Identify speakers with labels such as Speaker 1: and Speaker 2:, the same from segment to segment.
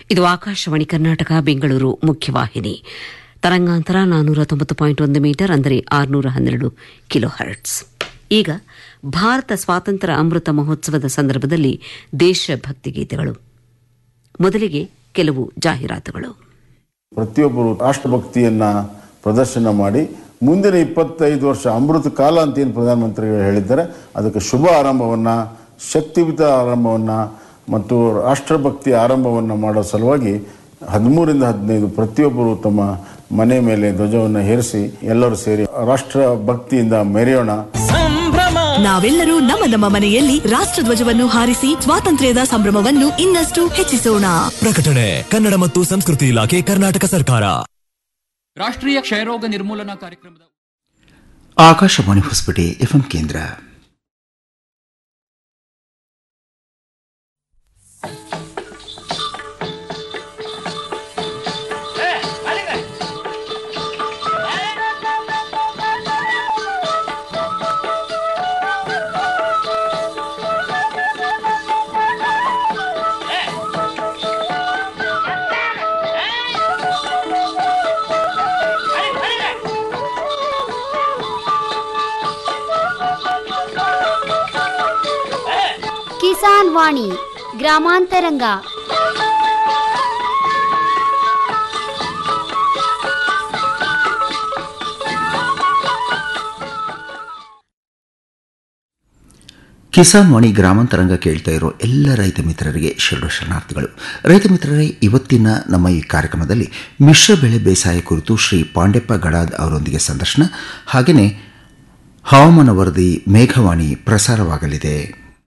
Speaker 1: ಇದು ಆಕಾಶವಾಣಿ ಕರ್ನಾಟಕ ಬೆಂಗಳೂರು ಮುಖ್ಯವಾಹಿನಿ ತರಂಗಾಂತರ ನಾನ್ನೂರ ತೊಂಬತ್ತು ಪಾಯಿಂಟ್ ಒಂದು ಮೀಟರ್ ಅಂದರೆ ಆರುನೂರ ಹನ್ನೆರಡು ಕಿಲೋ ಹರ್ಟ್ಸ್ ಈಗ ಭಾರತ ಸ್ವಾತಂತ್ರ್ಯ ಅಮೃತ ಮಹೋತ್ಸವದ ಸಂದರ್ಭದಲ್ಲಿ ದೇಶಭಕ್ತಿ ಗೀತೆಗಳು ಮೊದಲಿಗೆ ಕೆಲವು ಜಾಹೀರಾತುಗಳು
Speaker 2: ಪ್ರತಿಯೊಬ್ಬರು ರಾಷ್ಟ್ರಭಕ್ತಿಯನ್ನ ಪ್ರದರ್ಶನ ಮಾಡಿ ಮುಂದಿನ ಇಪ್ಪತ್ತೈದು ವರ್ಷ ಅಮೃತ ಕಾಲ ಅಂತ ಏನು ಪ್ರಧಾನಮಂತ್ರಿಗಳು ಹೇಳಿದ್ದಾರೆ ಅದಕ್ಕೆ ಶುಭ ಆರಂಭವನ್ನ ಶಕ್ತಿಯುತ ಆರಂಭವನ್ನ ಮತ್ತು ರಾಷ್ಟ್ರಭಕ್ತಿ ಆರಂಭವನ್ನ ಮಾಡೋ ಸಲುವಾಗಿ ಹದಿಮೂರಿಂದ ಹದಿನೈದು ಪ್ರತಿಯೊಬ್ಬರು ತಮ್ಮ ಮನೆ ಮೇಲೆ ಧ್ವಜವನ್ನು ಹೇರಿಸಿ ಎಲ್ಲರೂ ಸೇರಿ ರಾಷ್ಟ್ರ ಭಕ್ತಿಯಿಂದ ಮೆರೆಯೋಣ
Speaker 3: ನಾವೆಲ್ಲರೂ ನಮ್ಮ ನಮ್ಮ ಮನೆಯಲ್ಲಿ ರಾಷ್ಟ್ರಧ್ವಜವನ್ನು ಹಾರಿಸಿ ಸ್ವಾತಂತ್ರ್ಯದ ಸಂಭ್ರಮವನ್ನು ಇನ್ನಷ್ಟು ಹೆಚ್ಚಿಸೋಣ
Speaker 4: ಪ್ರಕಟಣೆ ಕನ್ನಡ ಮತ್ತು ಸಂಸ್ಕೃತಿ ಇಲಾಖೆ ಕರ್ನಾಟಕ ಸರ್ಕಾರ
Speaker 5: ರಾಷ್ಟ್ರೀಯ ಕ್ಷಯರೋಗ ನಿರ್ಮೂಲನಾ ಕಾರ್ಯಕ್ರಮದ
Speaker 6: ಆಕಾಶವಾಣಿ ಹೊಸಪೇಟೆ ಎಫ್ಎಂ ಕೇಂದ್ರ
Speaker 7: ಕಿಸಾನ್ ವಾಣಿ ಗ್ರಾಮಾಂತರಂಗ
Speaker 6: ಕಿಸಾನ್ ವಾಣಿ ಗ್ರಾಮಾಂತರಂಗ ಕೇಳ್ತಾ ಇರೋ ಎಲ್ಲ ರೈತ ಮಿತ್ರರಿಗೆ ಶರಣ ಶರಣಾರ್ಥಿಗಳು ರೈತ ಮಿತ್ರರೇ ಇವತ್ತಿನ ನಮ್ಮ ಈ ಕಾರ್ಯಕ್ರಮದಲ್ಲಿ ಮಿಶ್ರ ಬೆಳೆ ಬೇಸಾಯ ಕುರಿತು ಶ್ರೀ ಪಾಂಡೆಪ್ಪ ಗಡಾದ್ ಅವರೊಂದಿಗೆ ಸಂದರ್ಶನ ಹಾಗೆಯೇ ಹವಾಮಾನ ವರದಿ ಮೇಘವಾಣಿ ಪ್ರಸಾರವಾಗಲಿದೆ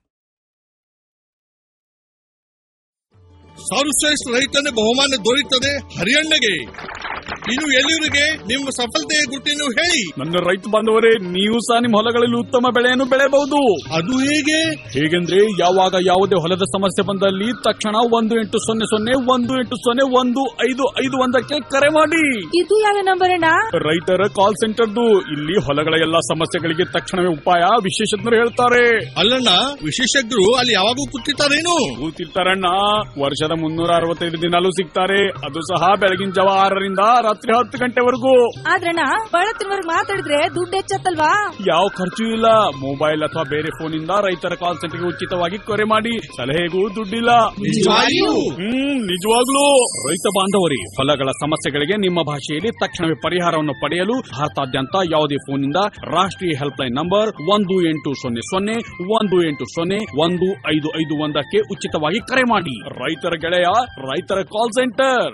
Speaker 8: ಸರ್ವಶ್ರೇಷ್ಠ ರೈತನ ಬಹುಮಾನ ದೊರೆಯುತ್ತದೆ ಹರಿಯಣ್ಣಗೆ ಇನ್ನು ಎಲ್ಲಿವರಿಗೆ ನಿಮ್ಮ ಸಫಲತೆಯ ಗುಟ್ಟಿನ ಹೇಳಿ
Speaker 9: ನನ್ನ ರೈತ ಬಾಂಧವರೇ ನೀವು ಸಹ ನಿಮ್ಮ ಹೊಲಗಳಲ್ಲಿ ಉತ್ತಮ ಬೆಳೆಯನ್ನು ಬೆಳೆಯಬಹುದು
Speaker 8: ಅದು ಹೇಗೆ
Speaker 9: ಹೇಗೆಂದ್ರೆ ಯಾವಾಗ ಯಾವುದೇ ಹೊಲದ ಸಮಸ್ಯೆ ಬಂದಲ್ಲಿ ತಕ್ಷಣ ಒಂದು ಎಂಟು ಸೊನ್ನೆ ಸೊನ್ನೆ ಒಂದು ಎಂಟು ಸೊನ್ನೆ ಒಂದು ಐದು ಐದು ಒಂದಕ್ಕೆ ಕರೆ ಮಾಡಿ
Speaker 3: ಇದು ಯಾವ ನಂಬರ್ ಅಣ್ಣ
Speaker 9: ರೈತರ ಕಾಲ್ ಸೆಂಟರ್ದು ಇಲ್ಲಿ ಹೊಲಗಳ ಎಲ್ಲಾ ಸಮಸ್ಯೆಗಳಿಗೆ ತಕ್ಷಣವೇ ಉಪಾಯ ವಿಶೇಷಜ್ಞರು ಹೇಳ್ತಾರೆ
Speaker 8: ಅಲ್ಲಣ್ಣ ವಿಶೇಷಜ್ಞರು ಅಲ್ಲಿ ಯಾವಾಗೂ ಕೂತಿರ್ತಾರೇನು
Speaker 9: ಕೂತಿರ್ತಾರಣ್ಣ ವರ್ಷದ ಮುನ್ನೂರ ಅರವತ್ತೈದು ದಿನಾಲೂ ಸಿಗ್ತಾರೆ ಅದು ಸಹ ಬೆಳಗಿನ ಜಾವ ಆರರಿಂದ ರಾತ್ರಿ ಹತ್ತು ಗಂಟೆವರೆಗೂ
Speaker 3: ಆದ್ರಣ್ಣ ಬಳತ್ತಿನವರೆಗೆ ಮಾತಾಡಿದ್ರೆ ದುಡ್ಡು ಹೆಚ್ಚತ್ತಲ್ವಾ
Speaker 9: ಯಾವ ಖರ್ಚು ಇಲ್ಲ ಮೊಬೈಲ್ ಅಥವಾ ಬೇರೆ ಫೋನ್ ಇಂದ ರೈತರ ಕಾಲ್ ಸೆಂಟರ್ಗೆ ಉಚಿತವಾಗಿ ಕರೆ ಮಾಡಿ ಸಲಹೆಗೂ ದುಡ್ಡಿಲ್ಲ
Speaker 8: ನಿಜವಾಗಿಯೂ?
Speaker 9: ಹ್ಮ್ ನಿಜವಾಗ್ಲೂ ರೈತ ಬಾಂಧವರಿ ಹೊಲಗಳ ಸಮಸ್ಯೆಗಳಿಗೆ ನಿಮ್ಮ ಭಾಷೆಯಲ್ಲಿ ತಕ್ಷಣವೇ ಪರಿಹಾರವನ್ನು ಪಡೆಯಲು ಭಾರತಾದ್ಯಂತ ಯಾವುದೇ ಫೋನ್ ಇಂದ ರಾಷ್ಟ್ರೀಯ ಹೆಲ್ಪ್ ಲೈನ್ ನಂಬರ್ ಒಂದು ಎಂಟು ಸೊನ್ನೆ ಸೊನ್ನೆ ಒಂದು ಎಂಟು ಸೊನ್ನೆ ಒಂದು ಐದು ಐದು ಒಂದಕ್ಕೆ ಉಚಿತವಾಗಿ ಕರೆ ಮಾಡಿ ರೈತರ ಗೆಳೆಯ ರೈತರ ಕಾಲ್ ಸೆಂಟರ್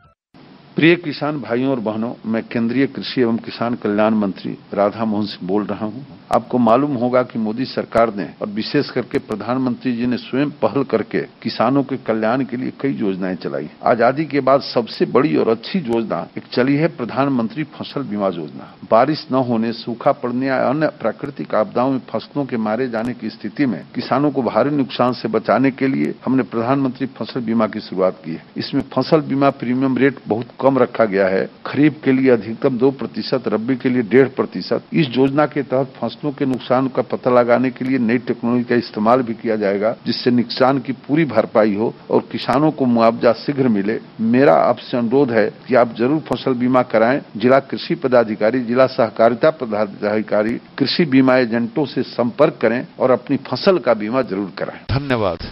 Speaker 10: प्रिय किसान भाइयों और बहनों मैं केंद्रीय कृषि एवं किसान कल्याण मंत्री राधा मोहन सिंह बोल रहा हूं आपको मालूम होगा कि मोदी सरकार ने और विशेष करके प्रधानमंत्री जी ने स्वयं पहल करके किसानों के कल्याण के लिए कई योजनाएं चलाई आजादी के बाद सबसे बड़ी और अच्छी योजना एक चली है प्रधानमंत्री फसल बीमा योजना बारिश न होने सूखा पड़ने या अन्य प्राकृतिक आपदाओं में फसलों के मारे जाने की स्थिति में किसानों को भारी नुकसान से बचाने के लिए हमने प्रधानमंत्री फसल बीमा की शुरुआत की है इसमें फसल बीमा प्रीमियम रेट बहुत कम रखा गया है खरीफ के लिए अधिकतम दो प्रतिशत रबी के लिए डेढ़ प्रतिशत इस योजना के तहत फसलों के नुकसान का पता लगाने के लिए नई टेक्नोलॉजी का इस्तेमाल भी किया जाएगा जिससे नुकसान की पूरी भरपाई हो और किसानों को मुआवजा शीघ्र मिले मेरा आपसे अनुरोध है कि आप जरूर फसल बीमा कराएं जिला कृषि पदाधिकारी जिला सहकारिता पदाधिकारी कृषि बीमा एजेंटों से संपर्क करें और अपनी फसल का बीमा जरूर कराएं धन्यवाद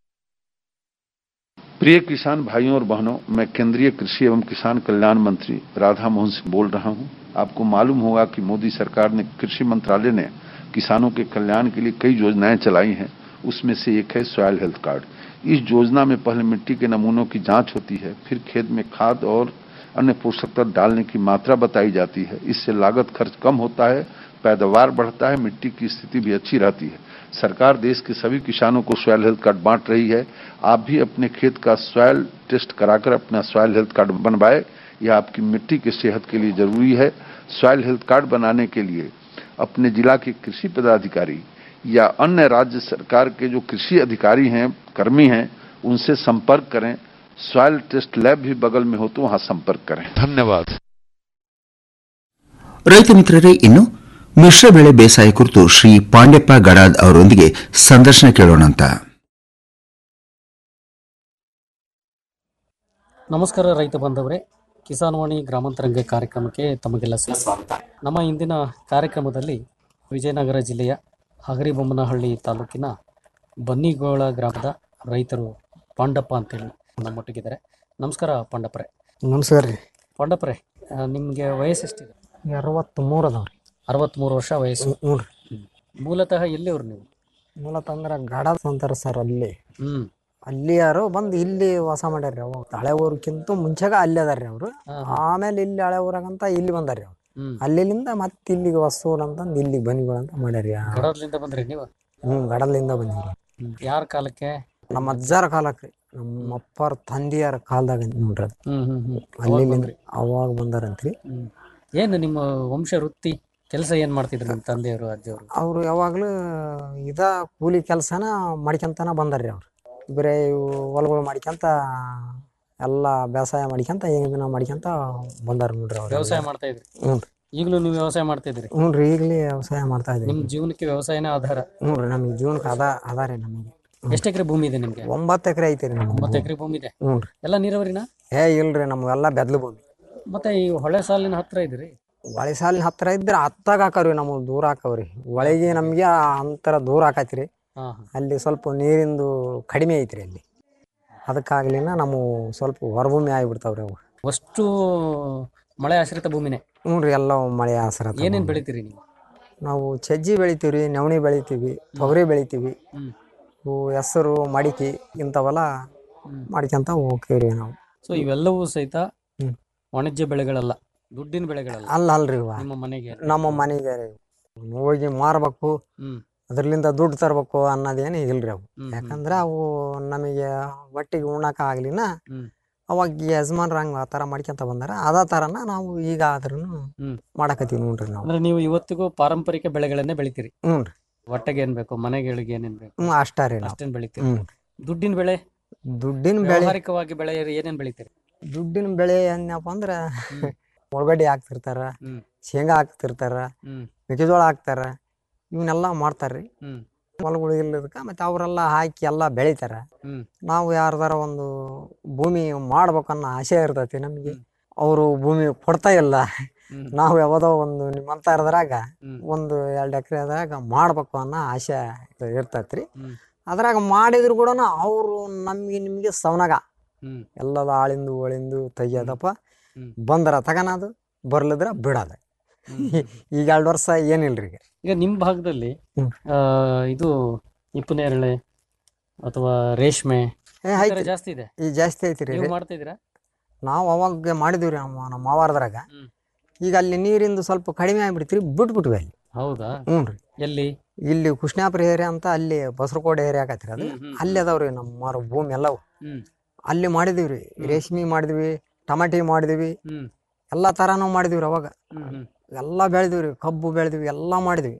Speaker 10: प्रिय किसान भाइयों और बहनों मैं केंद्रीय कृषि एवं किसान कल्याण मंत्री राधा मोहन सिंह बोल रहा हूं आपको मालूम होगा कि मोदी सरकार ने कृषि मंत्रालय ने किसानों के कल्याण के लिए कई योजनाएं चलाई हैं उसमें से एक है सॉयल हेल्थ कार्ड इस योजना में पहले मिट्टी के नमूनों की जांच होती है फिर खेत में खाद और अन्य पोषक तत्व डालने की मात्रा बताई जाती है इससे लागत खर्च कम होता है पैदावार बढ़ता है मिट्टी की स्थिति भी अच्छी रहती है सरकार देश के सभी किसानों को सॉयल हेल्थ कार्ड बांट रही है आप भी अपने खेत का सॉयल टेस्ट कराकर अपना सॉयल हेल्थ कार्ड बनवाए यह आपकी मिट्टी की सेहत के लिए जरूरी है सॉयल हेल्थ कार्ड बनाने के लिए अपने जिला के कृषि पदाधिकारी या अन्य राज्य सरकार के जो कृषि अधिकारी हैं कर्मी हैं उनसे संपर्क करें सॉयल टेस्ट लैब भी बगल में हो तो वहां संपर्क करें धन्यवाद
Speaker 6: ರೈತ ಮಿತ್ರರೇ ಇನ್ನು ಮಿಶ್ರ ಬೆಳೆ ಬೇಸಾಯ ಕುರಿತು ಶ್ರೀ ಪಾಂಡೆಪ್ಪ ಗಡಾದ್ ಅವರೊಂದಿಗೆ ಸಂದರ್ಶನ ಕೇಳೋಣ ಅಂತ
Speaker 11: ನಮಸ್ಕಾರ ರೈತ ಬಾಂಧವರೇ ಕಿಸಾನ್ ವಾಣಿ ಗ್ರಾಮಾಂತರಂಗ ಕಾರ್ಯಕ್ರಮಕ್ಕೆ ತಮಗೆಲ್ಲ ಸ್ವಾಗತ ನಮ್ಮ ಇಂದಿನ ಕಾರ್ಯಕ್ರಮದಲ್ಲಿ ವಿಜಯನಗರ ಜಿಲ್ಲೆಯ ಹಗರಿಬೊಮ್ಮನಹಳ್ಳಿ ತಾಲೂಕಿನ ಬನ್ನಿಗೋಳ ಗ್ರಾಮದ ರೈತರು ಪಾಂಡಪ್ಪ ಅಂತೇಳಿ ನಮ್ಮೊಟ್ಟಿಗಿದ್ದಾರೆ ನಮಸ್ಕಾರ ಪಾಂಡಪ್ಪರೇ
Speaker 12: ನಮಸ್ಕಾರ ರೀ
Speaker 11: ಪಾಂಡಪ್ಪರೇ ನಿಮಗೆ ವಯಸ್ಸೆಷ್ಟಿದೆ
Speaker 12: ಅರವತ್ತ್ ಮೂರು ಅದಾವ್ರಿ
Speaker 11: ಅರವತ್ತ್ಮೂರು ವರ್ಷ ವಯಸ್ಸು
Speaker 12: ಹ್ಞೂ ರೀ
Speaker 11: ಮೂಲತಃ ಎಲ್ಲಿಯವ್ರು ನೀವು
Speaker 12: ಮೂಲತಃ ಅಂದ್ರೆ ಗಡದ ಅಂತಾರ ಸರ್ ಅಲ್ಲಿ
Speaker 11: ಹ್ಞೂ
Speaker 12: ಅಲ್ಲಿ ಯಾರು ಬಂದು ಇಲ್ಲಿ ವಾಸ ಮಾಡ್ಯಾರ್ರಿ ಅವ ಹಳೆ ಊರ್ಕಿಂತ ಮುಂಚೆಗ ಅಲ್ಲಿ ಅದಾರ್ರಿ ಅವರು ಆಮೇಲೆ ಇಲ್ಲಿ ಹಳೆ ಊರಾಗಂತ ಇಲ್ಲಿ ಬಂದಾರ್ರಿ ಅವ್ರು
Speaker 11: ಹ್ಮ್.
Speaker 12: ಅಲ್ಲಿಂದ ಮತ್ತೆ ಇಲ್ಲಿಗೆ ಹೊಸೂರ್ ಅಂತಂದು ಇಲ್ಲಿಗೆ ಬನ್ನಿಗಳು ಅಂತ ಮಾಡ್ಯಾರಿ
Speaker 11: ಗಡದ್ಲಿಂದ ಬಂದ್ರಿ ನೀವು
Speaker 12: ಹ್ಞೂ ಗಡಲಿಂದ ಬಂದಿವ್ರಿ
Speaker 11: ಯಾರ ಕಾಲಕ್ಕೆ
Speaker 12: ನಮ್ಮ ಅಜ್ಜಾರ ಕಾಲಕ್ಕೆ ನಮ್ಮ ಅಪ್ಪರ ತಂದೆಯರ ಕಾಲದಾಗ ನೋಡ್ರಿ ಅದು
Speaker 11: ಹ್ಮ್ ಹ್ಮ್ ಹ್ಮ್
Speaker 12: ಅಲ್ಲಿಂದ ಅವಾಗ ಬಂದಾರಂತ್ರಿ
Speaker 11: ಹ್ಮ್. ಏನು ನಿಮ್ಮ ವಂಶ ವೃತ್ತಿ ಕೆಲಸ ಏನ್ ಮಾಡ್ತಿದ್ರು ನಿಮ್ಮ ತಂದೆಯವರು ಅಜ್ಜಿಯವರು
Speaker 12: ಅವರು ಯಾವಾಗಲೂ ಇದ ಕೂಲಿ ಕೆಲಸನ ಮಾಡ್ಕೊಂತನ ಬಂದಾರ್ರಿ ಅವ್ರು ಬರೀ ಇವು ಹೊಲಗಳು ಮಾಡ್ಕೊಂತ ಎಲ್ಲ ಬೇಸಾಯ ಮಾಡ್ಕೊಂತ ಇದನ್ನ ಮಾಡ್ಕೊಂತ ಬಂದಾರ ನೋಡ್ರಿ ಅವ್ರು
Speaker 11: ವ್ಯವಸಾಯ ಮಾಡ್ತಾ ಇದ್ರಿ
Speaker 12: ಹ್ಞೂ
Speaker 11: ಈಗಲೂ ನೀವು ವ್ಯವಸಾಯ ಮಾಡ್ತಾ ಇದ್ರಿ
Speaker 12: ಹ್ಞೂ ರೀ ಈಗಲೇ ವ್ಯವಸಾಯ ಮಾಡ್ತಾ ಇದ್ದೀವಿ
Speaker 11: ನಿಮ್ ಜೀವನಕ್ಕೆ ವ್ಯವಸಾಯನೇ ಆಧಾರ
Speaker 12: ಹ್ಞೂ ರೀ ನಮಗೆ ಜೀವನಕ್ಕೆ ಅದ ಅದ ರೀ ನಮಗೆ
Speaker 11: ಎಷ್ಟು ಎಕರೆ ಭೂಮಿ ಇದೆ ನಿಮ್ಗೆ
Speaker 12: ಒಂಬತ್ತು ಎಕರೆ ಐತಿ ರೀ ನಮ್ಗೆ
Speaker 11: ಒಂಬತ್ತು ಎಕರೆ ಭೂಮಿ ಇದೆ
Speaker 12: ಹ್ಞೂ ರೀ
Speaker 11: ಎಲ್ಲ ನೀರಾವರಿನ
Speaker 12: ಏ ಇಲ್ರಿ ನಮಗೆಲ್ಲ ಬೆದ್ಲು ಭೂಮಿ
Speaker 11: ಮತ್ತೆ ಈ ಹೊಳೆ ಸಾಲಿನ ಹತ್ರ ಇದ್ರಿ
Speaker 12: ಹೊಳೆ ಸಾಲಿನ ಹತ್ರ ಇದ್ರೆ ಹತ್ತಾಗ ಹಾಕವ್ರಿ ನಮಗೆ ದೂರ ಹಾಕವ್ರಿ ಒಳಗೆ ನಮಗೆ ಅಂತರ ದೂರ ಹಾಕತ್ರಿ
Speaker 11: ಹಾ
Speaker 12: ಅಲ್ಲಿ ಸ್ವಲ್ಪ ನೀರಿಂದು ಕಡಿಮೆ ಐತ್ರಿ ಅಲ್ಲಿ ಅದಕ್ಕಾಗ್ಲಿನ ನಮ್ಮ ಸ್ವಲ್ಪ ಹೊರಭೂಮಿ ಆಗಿಬಿಡ್ತಾವ್ರಿ ಅವು
Speaker 11: ಅಷ್ಟು ಮಳೆ ಆಶ್ರಿತ ಭೂಮಿನೇ
Speaker 12: ಹ್ಞೂ ರೀ ಎಲ್ಲ ಮಳೆ ಆಸರ
Speaker 11: ಏನೇನ್ ಬೆಳಿತೀರಿ ನೀವು
Speaker 12: ನಾವು ಸಜ್ಜಿ ಬೆಳಿತೀವಿ ರೀ ನವಣಿ ಬೆಳಿತೀವಿ ತೊಗರಿ ಬೆಳಿತೀವಿ
Speaker 11: ಹ್ಮ್.
Speaker 12: ಇವು ಹೆಸರು ಮಡಿಕೆ ಇಂಥವೆಲ್ಲ ಮಾಡ್ಕೊಂತ ಹೋಗ್ತೀವಿ ರೀ ನಾವು
Speaker 11: ಸೊ ಇವೆಲ್ಲವೂ ಸಹಿತ
Speaker 12: ಹ್ಮ್.
Speaker 11: ವಾಣಿಜ್ಯ ಬೆಳೆಗಳಲ್ಲ ದುಡ್ಡಿನ ಬೆಳೆಗಳಲ್ಲ
Speaker 12: ಅಲ್ಲ ಅಲ್ರಿ ಇವ
Speaker 11: ನಿಮ್ಮ ಮನೆಗೆ
Speaker 12: ನಮ್ಮ ಮನೆಗೆ ರೀ ಹೋಗಿ ಮಾರ್ಬೇಕು
Speaker 11: ಹ್ಮ್
Speaker 12: ಅದ್ರಲಿಂದ ದುಡ್ಡು ತರ್ಬೇಕು ಅನ್ನೋದೇನು ಇಲ್ರಿ ಅವು
Speaker 11: ಹ್ಮ್, ಹ್ಮ್.
Speaker 12: ಯಾಕಂದ್ರೆ ಅವು ನಮಗೆ ಒಟ್ಟಿಗೆ ಉಣ್ಣಾಕ ಆಗ್ಲಿನ
Speaker 11: ಹ್ಮ್.
Speaker 12: ಅವಾಗ ಯಜಮಾನ್ರ ಹಂಗ ಆ ಥರ ಮಾಡ್ಕೊಂತ ಬಂದಾರ ಅದ ಥರನ ನಾವು ಈಗ ಆದ್ರೂ
Speaker 11: ಹ್ಮ್.
Speaker 12: ಮಾಡಕತ್ತೀವಿ ನೋಡ್ರಿ ನಾವು
Speaker 11: ಅಂದ್ರೆ ನೀವು ಇವತ್ತಿಗೂ ಪಾರಂಪರಿಕ ಬೆಳೆಗಳನ್ನೇ ಬೆಳಿತೀರಿ
Speaker 12: ಹ್ಞೂ ರೀ
Speaker 11: ಹೊಟ್ಟೆಗೆ ಏನ್ ಬೇಕು ಮನೆಗಳಿಗೆ ಏನೇನ್ ಬೇಕು
Speaker 12: ಹ್ಞೂ ಅಷ್ಟ ರೀ ನಾವು
Speaker 11: ಅಷ್ಟೇನ್ ಬೆಳಿತೀರಿ
Speaker 12: ಹ್ಞೂ
Speaker 11: ದುಡ್ಡಿನ ಬೆಳೆ
Speaker 12: ದುಡ್ಡಿನ ಬೆಳೆ
Speaker 11: ವ್ಯಾವಹಾರಿಕವಾಗಿ ಬೆಳೆ ಏನೇನ್ ಬೆಳಿತೀರಿ
Speaker 12: ದುಡ್ಡಿನ ಬೆಳೆ ಏನಪ್ಪ ಅಂದ್ರೆ ಉಳ್ಳಾಗಡ್ಡಿ ಹಾಕ್ತಿರ್ತಾರ
Speaker 11: ಹ್ಮ್.
Speaker 12: ಶೇಂಗಾ ಹಾಕ್ತಿರ್ತಾರ
Speaker 11: ಹ್ಮ್
Speaker 12: ಮೆಕ್ಕೆಜೋಳ ಹಾಕ್ತಾರ ಇವನ್ನೆಲ್ಲ ಮಾಡ್ತಾರ್ರಿ
Speaker 11: ಹ್ಮ್
Speaker 12: ಹೊಲಗಳು ಇಲ್ಲದಕ್ಕೆ ಮತ್ತೆ ಅವರೆಲ್ಲ ಹಾಕಿ ಎಲ್ಲ ಬೆಳಿತಾರ
Speaker 11: ಹ್ಮ್
Speaker 12: ನಾವು ಯಾರ್ದಾರ ಒಂದು ಭೂಮಿ ಮಾಡ್ಬೇಕನ್ನೋ ಆಸೆ ಇರ್ತೈತಿ ನಮಗೆ ಅವರು ಭೂಮಿ ಕೊಡ್ತಾ ಇಲ್ಲ
Speaker 11: ಹ್ಮ್.
Speaker 12: ನಾವು ಯಾವ್ದೋ ಒಂದು ನಿಮ್ಮಂತ ಇರದ್ರಾಗ
Speaker 11: ಹ್ಮ್.
Speaker 12: ಒಂದು ಎರಡು ಎಕರೆ ಅದ್ರಾಗ ಮಾಡ್ಬೇಕು ಅನ್ನೋ ಆಸೆ ಇರ್ತೈತ್ರಿ
Speaker 11: ಹ್ಮ್.
Speaker 12: ಅದ್ರಾಗ ಮಾಡಿದ್ರು ಕೂಡ ಅವರು ನಮ್ಗೆ ನಿಮಗೆ ಸವನಾಗ
Speaker 11: ಹ್ಮ್
Speaker 12: ಎಲ್ಲದ ಆಳಿಂದು ಒಳಿಂದು ತೆಗಿಯೋದಪ್ಪ
Speaker 11: ಹ್ಮ್.
Speaker 12: ಬಂದ್ರ ತಗನದು ಬರ್ಲಿದ್ರ ಬಿಡೋದ ಈಗ ಎರಡು ವರ್ಷ ಏನಿಲ್ರಿ ಈಗ
Speaker 11: ಈಗ ನಿಮ್ ಭಾಗದಲ್ಲಿ
Speaker 12: ಹ್ಮ್.
Speaker 11: ಆ, ಇದು ಇಪ್ಪನೇರಳೆ ಅಥವಾ ರೇಷ್ಮೆ
Speaker 12: ಏ,
Speaker 11: ಈ ಥರ
Speaker 12: ಐತ್ರಿ.
Speaker 11: ಜಾಸ್ತಿ ಇದೆ
Speaker 12: ಈಗ ಜಾಸ್ತಿ ಐತ್ರಿ
Speaker 11: ನೀವು
Speaker 12: ರೀ.
Speaker 11: ಮಾಡ್ತಾ ಇದೀರಾ
Speaker 12: ನಾವು ಅವಾಗ ಮಾಡಿದ್ವಿ ನಮ್ಮ ನಮ್ಮ ಮಾವಾರದ್ರಾಗ
Speaker 11: ಹ್ಮ್.
Speaker 12: ಈಗ ಅಲ್ಲಿ ನೀರಿಂದು ಸ್ವಲ್ಪ ಕಡಿಮೆ ಆಗ್ಬಿಡ್ತೀರಿ ಬಿಟ್ಬಿಟ್ವಿ ಅಲ್ಲಿ
Speaker 11: ಹೌದಾ
Speaker 12: ಹ್ಞೂ ರೀ
Speaker 11: ಎಲ್ಲಿ
Speaker 12: ಇಲ್ಲಿ ಕೃಷ್ಣಾಪುರ ಏರಿಯಾ ಅಂತ ಅಲ್ಲಿ ಬಸರಕೋಟೆ ಏರಿಯಾ ಆಕತ್ರಿ ಅದು
Speaker 11: ಹ್ಮ್, ಹ್ಮ್,
Speaker 12: ಅಲ್ಲಿ ಅದಾವ್ರಿ ನಮ್ಮ ಮಾರು ಭೂಮಿ ಎಲ್ಲವು
Speaker 11: ಹ್ಮ್
Speaker 12: ಅಲ್ಲಿ ಮಾಡಿದೀವಿ ರೀ ರೇಷ್ಮೆ ಮಾಡಿದ್ವಿ ಟಮಾಟಿ ಮಾಡಿದ್ವಿ
Speaker 11: ಹ್ಮ್
Speaker 12: ಎಲ್ಲ ಥರನೂ ಮಾಡಿದ್ವಿ ರೀ ಅವಾಗ
Speaker 11: ಹ್ಮ್ ಹ್ಮ್
Speaker 12: ಎಲ್ಲ ಬೆಳೆದಿವಿ ರೀ ಕಬ್ಬು ಬೆಳೆದಿವಿ ಎಲ್ಲ ಮಾಡಿದ್ವಿ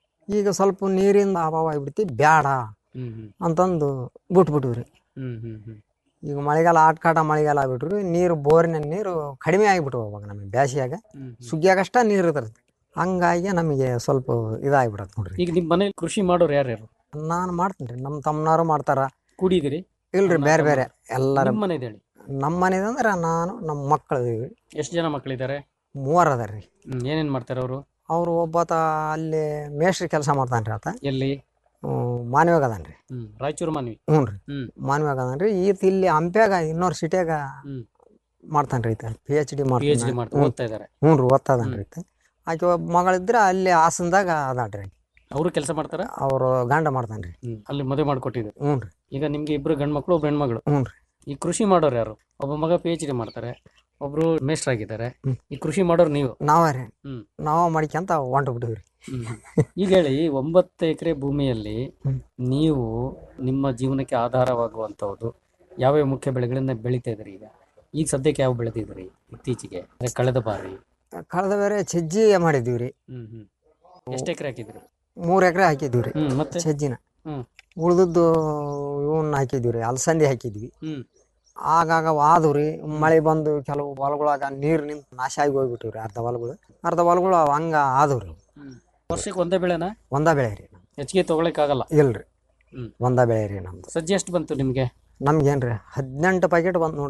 Speaker 12: ಈಗ ಸ್ವಲ್ಪ ನೀರಿಂದ ಅಭಾವ ಆಗ್ಬಿಡ್ತಿ ಬ್ಯಾಡ
Speaker 11: ಹ್ಮ್ ಹ್ಮ್
Speaker 12: ಅಂತಂದು ಬಿಟ್ಬಿಟ್ವಿ ರೀ
Speaker 11: ಹ್ಮ್ ಹ್ಮ್ ಹ್ಮ್
Speaker 12: ಈಗ ಮಳೆಗಾಲ ಆಟ್ಕಾಟ ಮಳೆಗಾಲ ಆಗ್ಬಿಟ್ರು ನೀರು ಬೋರಿನ ನೀರು ಕಡಿಮೆ ಆಗಿಬಿಟ್ವು ಅವಾಗ ನಮಗೆ ಬ್ಯಾಸಿಯಾಗ
Speaker 11: ಹ್ಮ್.
Speaker 12: ಸುಗ್ಗಿಯಾಗಷ್ಟ ನೀರು ಇರ್ತದೆ ಹಂಗಾಗಿ ನಮಗೆ ಸ್ವಲ್ಪ ಇದಾಗ್ಬಿಡತ್ತೆ ನೋಡ್ರಿ
Speaker 11: ಈಗ ನಿಮ್ ಮನೇಲಿ ಕೃಷಿ ಮಾಡೋರು ಯಾರ್ಯಾರು
Speaker 12: ನಾನು ಮಾಡ್ತೀನಿ ರೀ ನಮ್ಮ ತಮ್ಮನವರು ಮಾಡ್ತಾರ
Speaker 11: ಕೂಡಿದಿರಿ
Speaker 12: ಇಲ್ರಿ
Speaker 11: ಅಣ್ಣ,
Speaker 12: ಬೇರೆ
Speaker 11: ತಮ್ಮ?
Speaker 12: ಬೇರೆ ಎಲ್ಲರ
Speaker 11: ನಿಮ್ ಮನೆದ್ ಹೇಳಿ
Speaker 12: ನಮ್ಮ ಮನೆದಂದ್ರೆ ನಾನು ನಮ್ಮ ಮಕ್ಕಳು ಇದೀವಿ
Speaker 11: ಎಷ್ಟು ಜನ ಮಕ್ಕಳಿದ್ದಾರೆ
Speaker 12: ಮೂವರು ಅದಾರ ರೀ
Speaker 11: ಹ್ಮ್ ಏನೇನ್ ಮಾಡ್ತಾರೆ ಅವರು
Speaker 12: ಅವರು ಒಬ್ಬಾತ ಅಲ್ಲಿ ಮೇಸ್ಟ್ರಿ ಕೆಲಸ ಮಾಡ್ತಾನೆ ರೀ ಆತ
Speaker 11: ಎಲ್ಲಿ
Speaker 12: ಮಾನವ್ಯಾಗ ಅದಾನ ರೀ
Speaker 11: ಹ್ಮ್ ರಾಯಚೂರು ಮಾನ್ವಿ
Speaker 12: ಹ್ಞೂ ರೀ
Speaker 11: ಹ್ಮ್
Speaker 12: ಮಾನವ್ಯಾಗ ಅದಾನ ರೀ ಈತ ಇಲ್ಲಿ ಹಂಪ್ಯಾಗ ಯೂನಿವರ್ಸಿಟಿಯಾಗ
Speaker 11: ಹ್ಮ್
Speaker 12: ಮಾಡ್ತಾನೆ ರೀ ಈತ P H D
Speaker 11: P H D ಮಾಡ್ತಾ ಓದ್ತಾ ಇದಾರೆ
Speaker 12: ಹ್ಞೂ ರೀ ಓದ್ತದಾನ ರೀ ಈತ ಆಕೆ ಒಬ್ಬ ಮಗಳಿದ್ರೆ ಅಲ್ಲಿ ಹಾಸನದಾಗ ಅದಾಳ್ರಿ ಆಕಿ
Speaker 11: ಅವರು ಕೆಲಸ ಮಾಡ್ತಾರ
Speaker 12: ಅವರು ಗಂಡ ಮಾಡ್ತಾನೆ ರೀ
Speaker 11: ಹ್ಮ್ ಅಲ್ಲಿ ಮದುವೆ ಮಾಡ್ಕೊಟ್ಟಿದ್ರು
Speaker 12: ಹ್ಞೂ ರೀ
Speaker 11: ಈಗ ನಿಮ್ಗೆ ಇಬ್ರು ಗಂಡ್ ಮಕ್ಳು ಒಬ್ಬ ಹೆಣ್ಮಗಳು
Speaker 12: ಹ್ಞೂ ರೀ
Speaker 11: ಈ ಕೃಷಿ ಮಾಡೋರು ಯಾರು ಒಬ್ಬ ಮಗ ಪಿ ಎಚ್ ಡಿ ಮಾಡ್ತಾರೆ ಒಬ್ರು ಮೇಸ್ಟರ್ ಆಗಿದ್ದಾರೆ
Speaker 12: ಹ್ಮ್.
Speaker 11: ಈ ಕೃಷಿ ಮಾಡೋರು ನೀವು
Speaker 12: ನಾವೇ ರೀ
Speaker 11: ಹ್ಮ್
Speaker 12: ನಾವು ಮಾಡ್ಕೊಂತ ಹೊಂಟು ಬಿಟ್ಟಿವಿ ರೀ
Speaker 11: ಹ್ಮ್. ಈಗ ಹೇಳಿ ಒಂಬತ್ತು ಎಕರೆ ಭೂಮಿಯಲ್ಲಿ
Speaker 12: ಹ್ಮ್.
Speaker 11: ನೀವು ನಿಮ್ಮ ಜೀವನಕ್ಕೆ ಆಧಾರವಾಗುವಂತಹದ್ದು ಯಾವ್ಯಾವ ಮುಖ್ಯ ಬೆಳೆಗಳನ್ನ ಬೆಳಿತಾ ಇದ್ರಿ ಈಗ ಈಗ ಸದ್ಯಕ್ಕೆ ಯಾವ ಬೆಳೆದಿದ್ರಿ ಇತ್ತೀಚೆಗೆ ಅಂದ್ರೆ ಕಳೆದ ಬಾರಿ
Speaker 12: ಕಳೆದ ಬೇರೆ ಸಜ್ಜಿ ಮಾಡಿದ್ವಿ ರೀ
Speaker 11: ಹ್ಮ್ ಹ್ಮ್ ಎಷ್ಟು ಎಕರೆ ಹಾಕಿದ್ರಿ
Speaker 12: ಮೂರು ಎಕರೆ ಹಾಕಿದ್ವಿ ರೀ
Speaker 11: ಹ್ಮ್ ಮತ್ತೆ
Speaker 12: ಸಜ್ಜಿನ
Speaker 11: ಹ್ಮ್
Speaker 12: ಉಳ್ದದ್ದು ಇವನ್ನ ಹಾಕಿದ್ವಿ ರೀ ಅಲಸಂದಿ ಹಾಕಿದ್ವಿ
Speaker 11: ಹ್ಮ್
Speaker 12: ಆಗಾಗ ಆದವು ರೀ ಮಳೆ ಬಂದು ಕೆಲವು ಹೊಲಗಳಾಗ ನೀರು ನಿಂತು ನಾಶ ಆಗಿ ಹೋಗ್ಬಿಟ್ಟಿವಿ ರೀ ಅರ್ಧ ಹೊಲಗಳು ಅರ್ಧ ಹೊಲಗಳು ಹಂಗ ಆದವು ರೀ
Speaker 11: ಹ್ಮ್ ವರ್ಷಕ್ಕೆ ಒಂದೇ ಬೆಳೆನಾ
Speaker 12: ಒಂದ ಬೆಳೆ ರೀ
Speaker 11: ಹೆಚ್ಚಿಗೆ ತಗೊಳಕ್ಕಾಗಲ್ಲ
Speaker 12: ಇಲ್ರಿ
Speaker 11: ಹ್ಮ್
Speaker 12: ಒಂದ ಬೆಳೆ ರೀ ನಮ್ದು
Speaker 11: ಸಜ್ಜೆ ಎಷ್ಟು ಬಂತು ನಿಮ್ಗೆ
Speaker 12: ನಮ್ಗೇನ್ರಿ ಹದಿನೆಂಟು ಪ್ಯಾಕೆಟ್ ಬಂತು ನೋಡ್ರಿ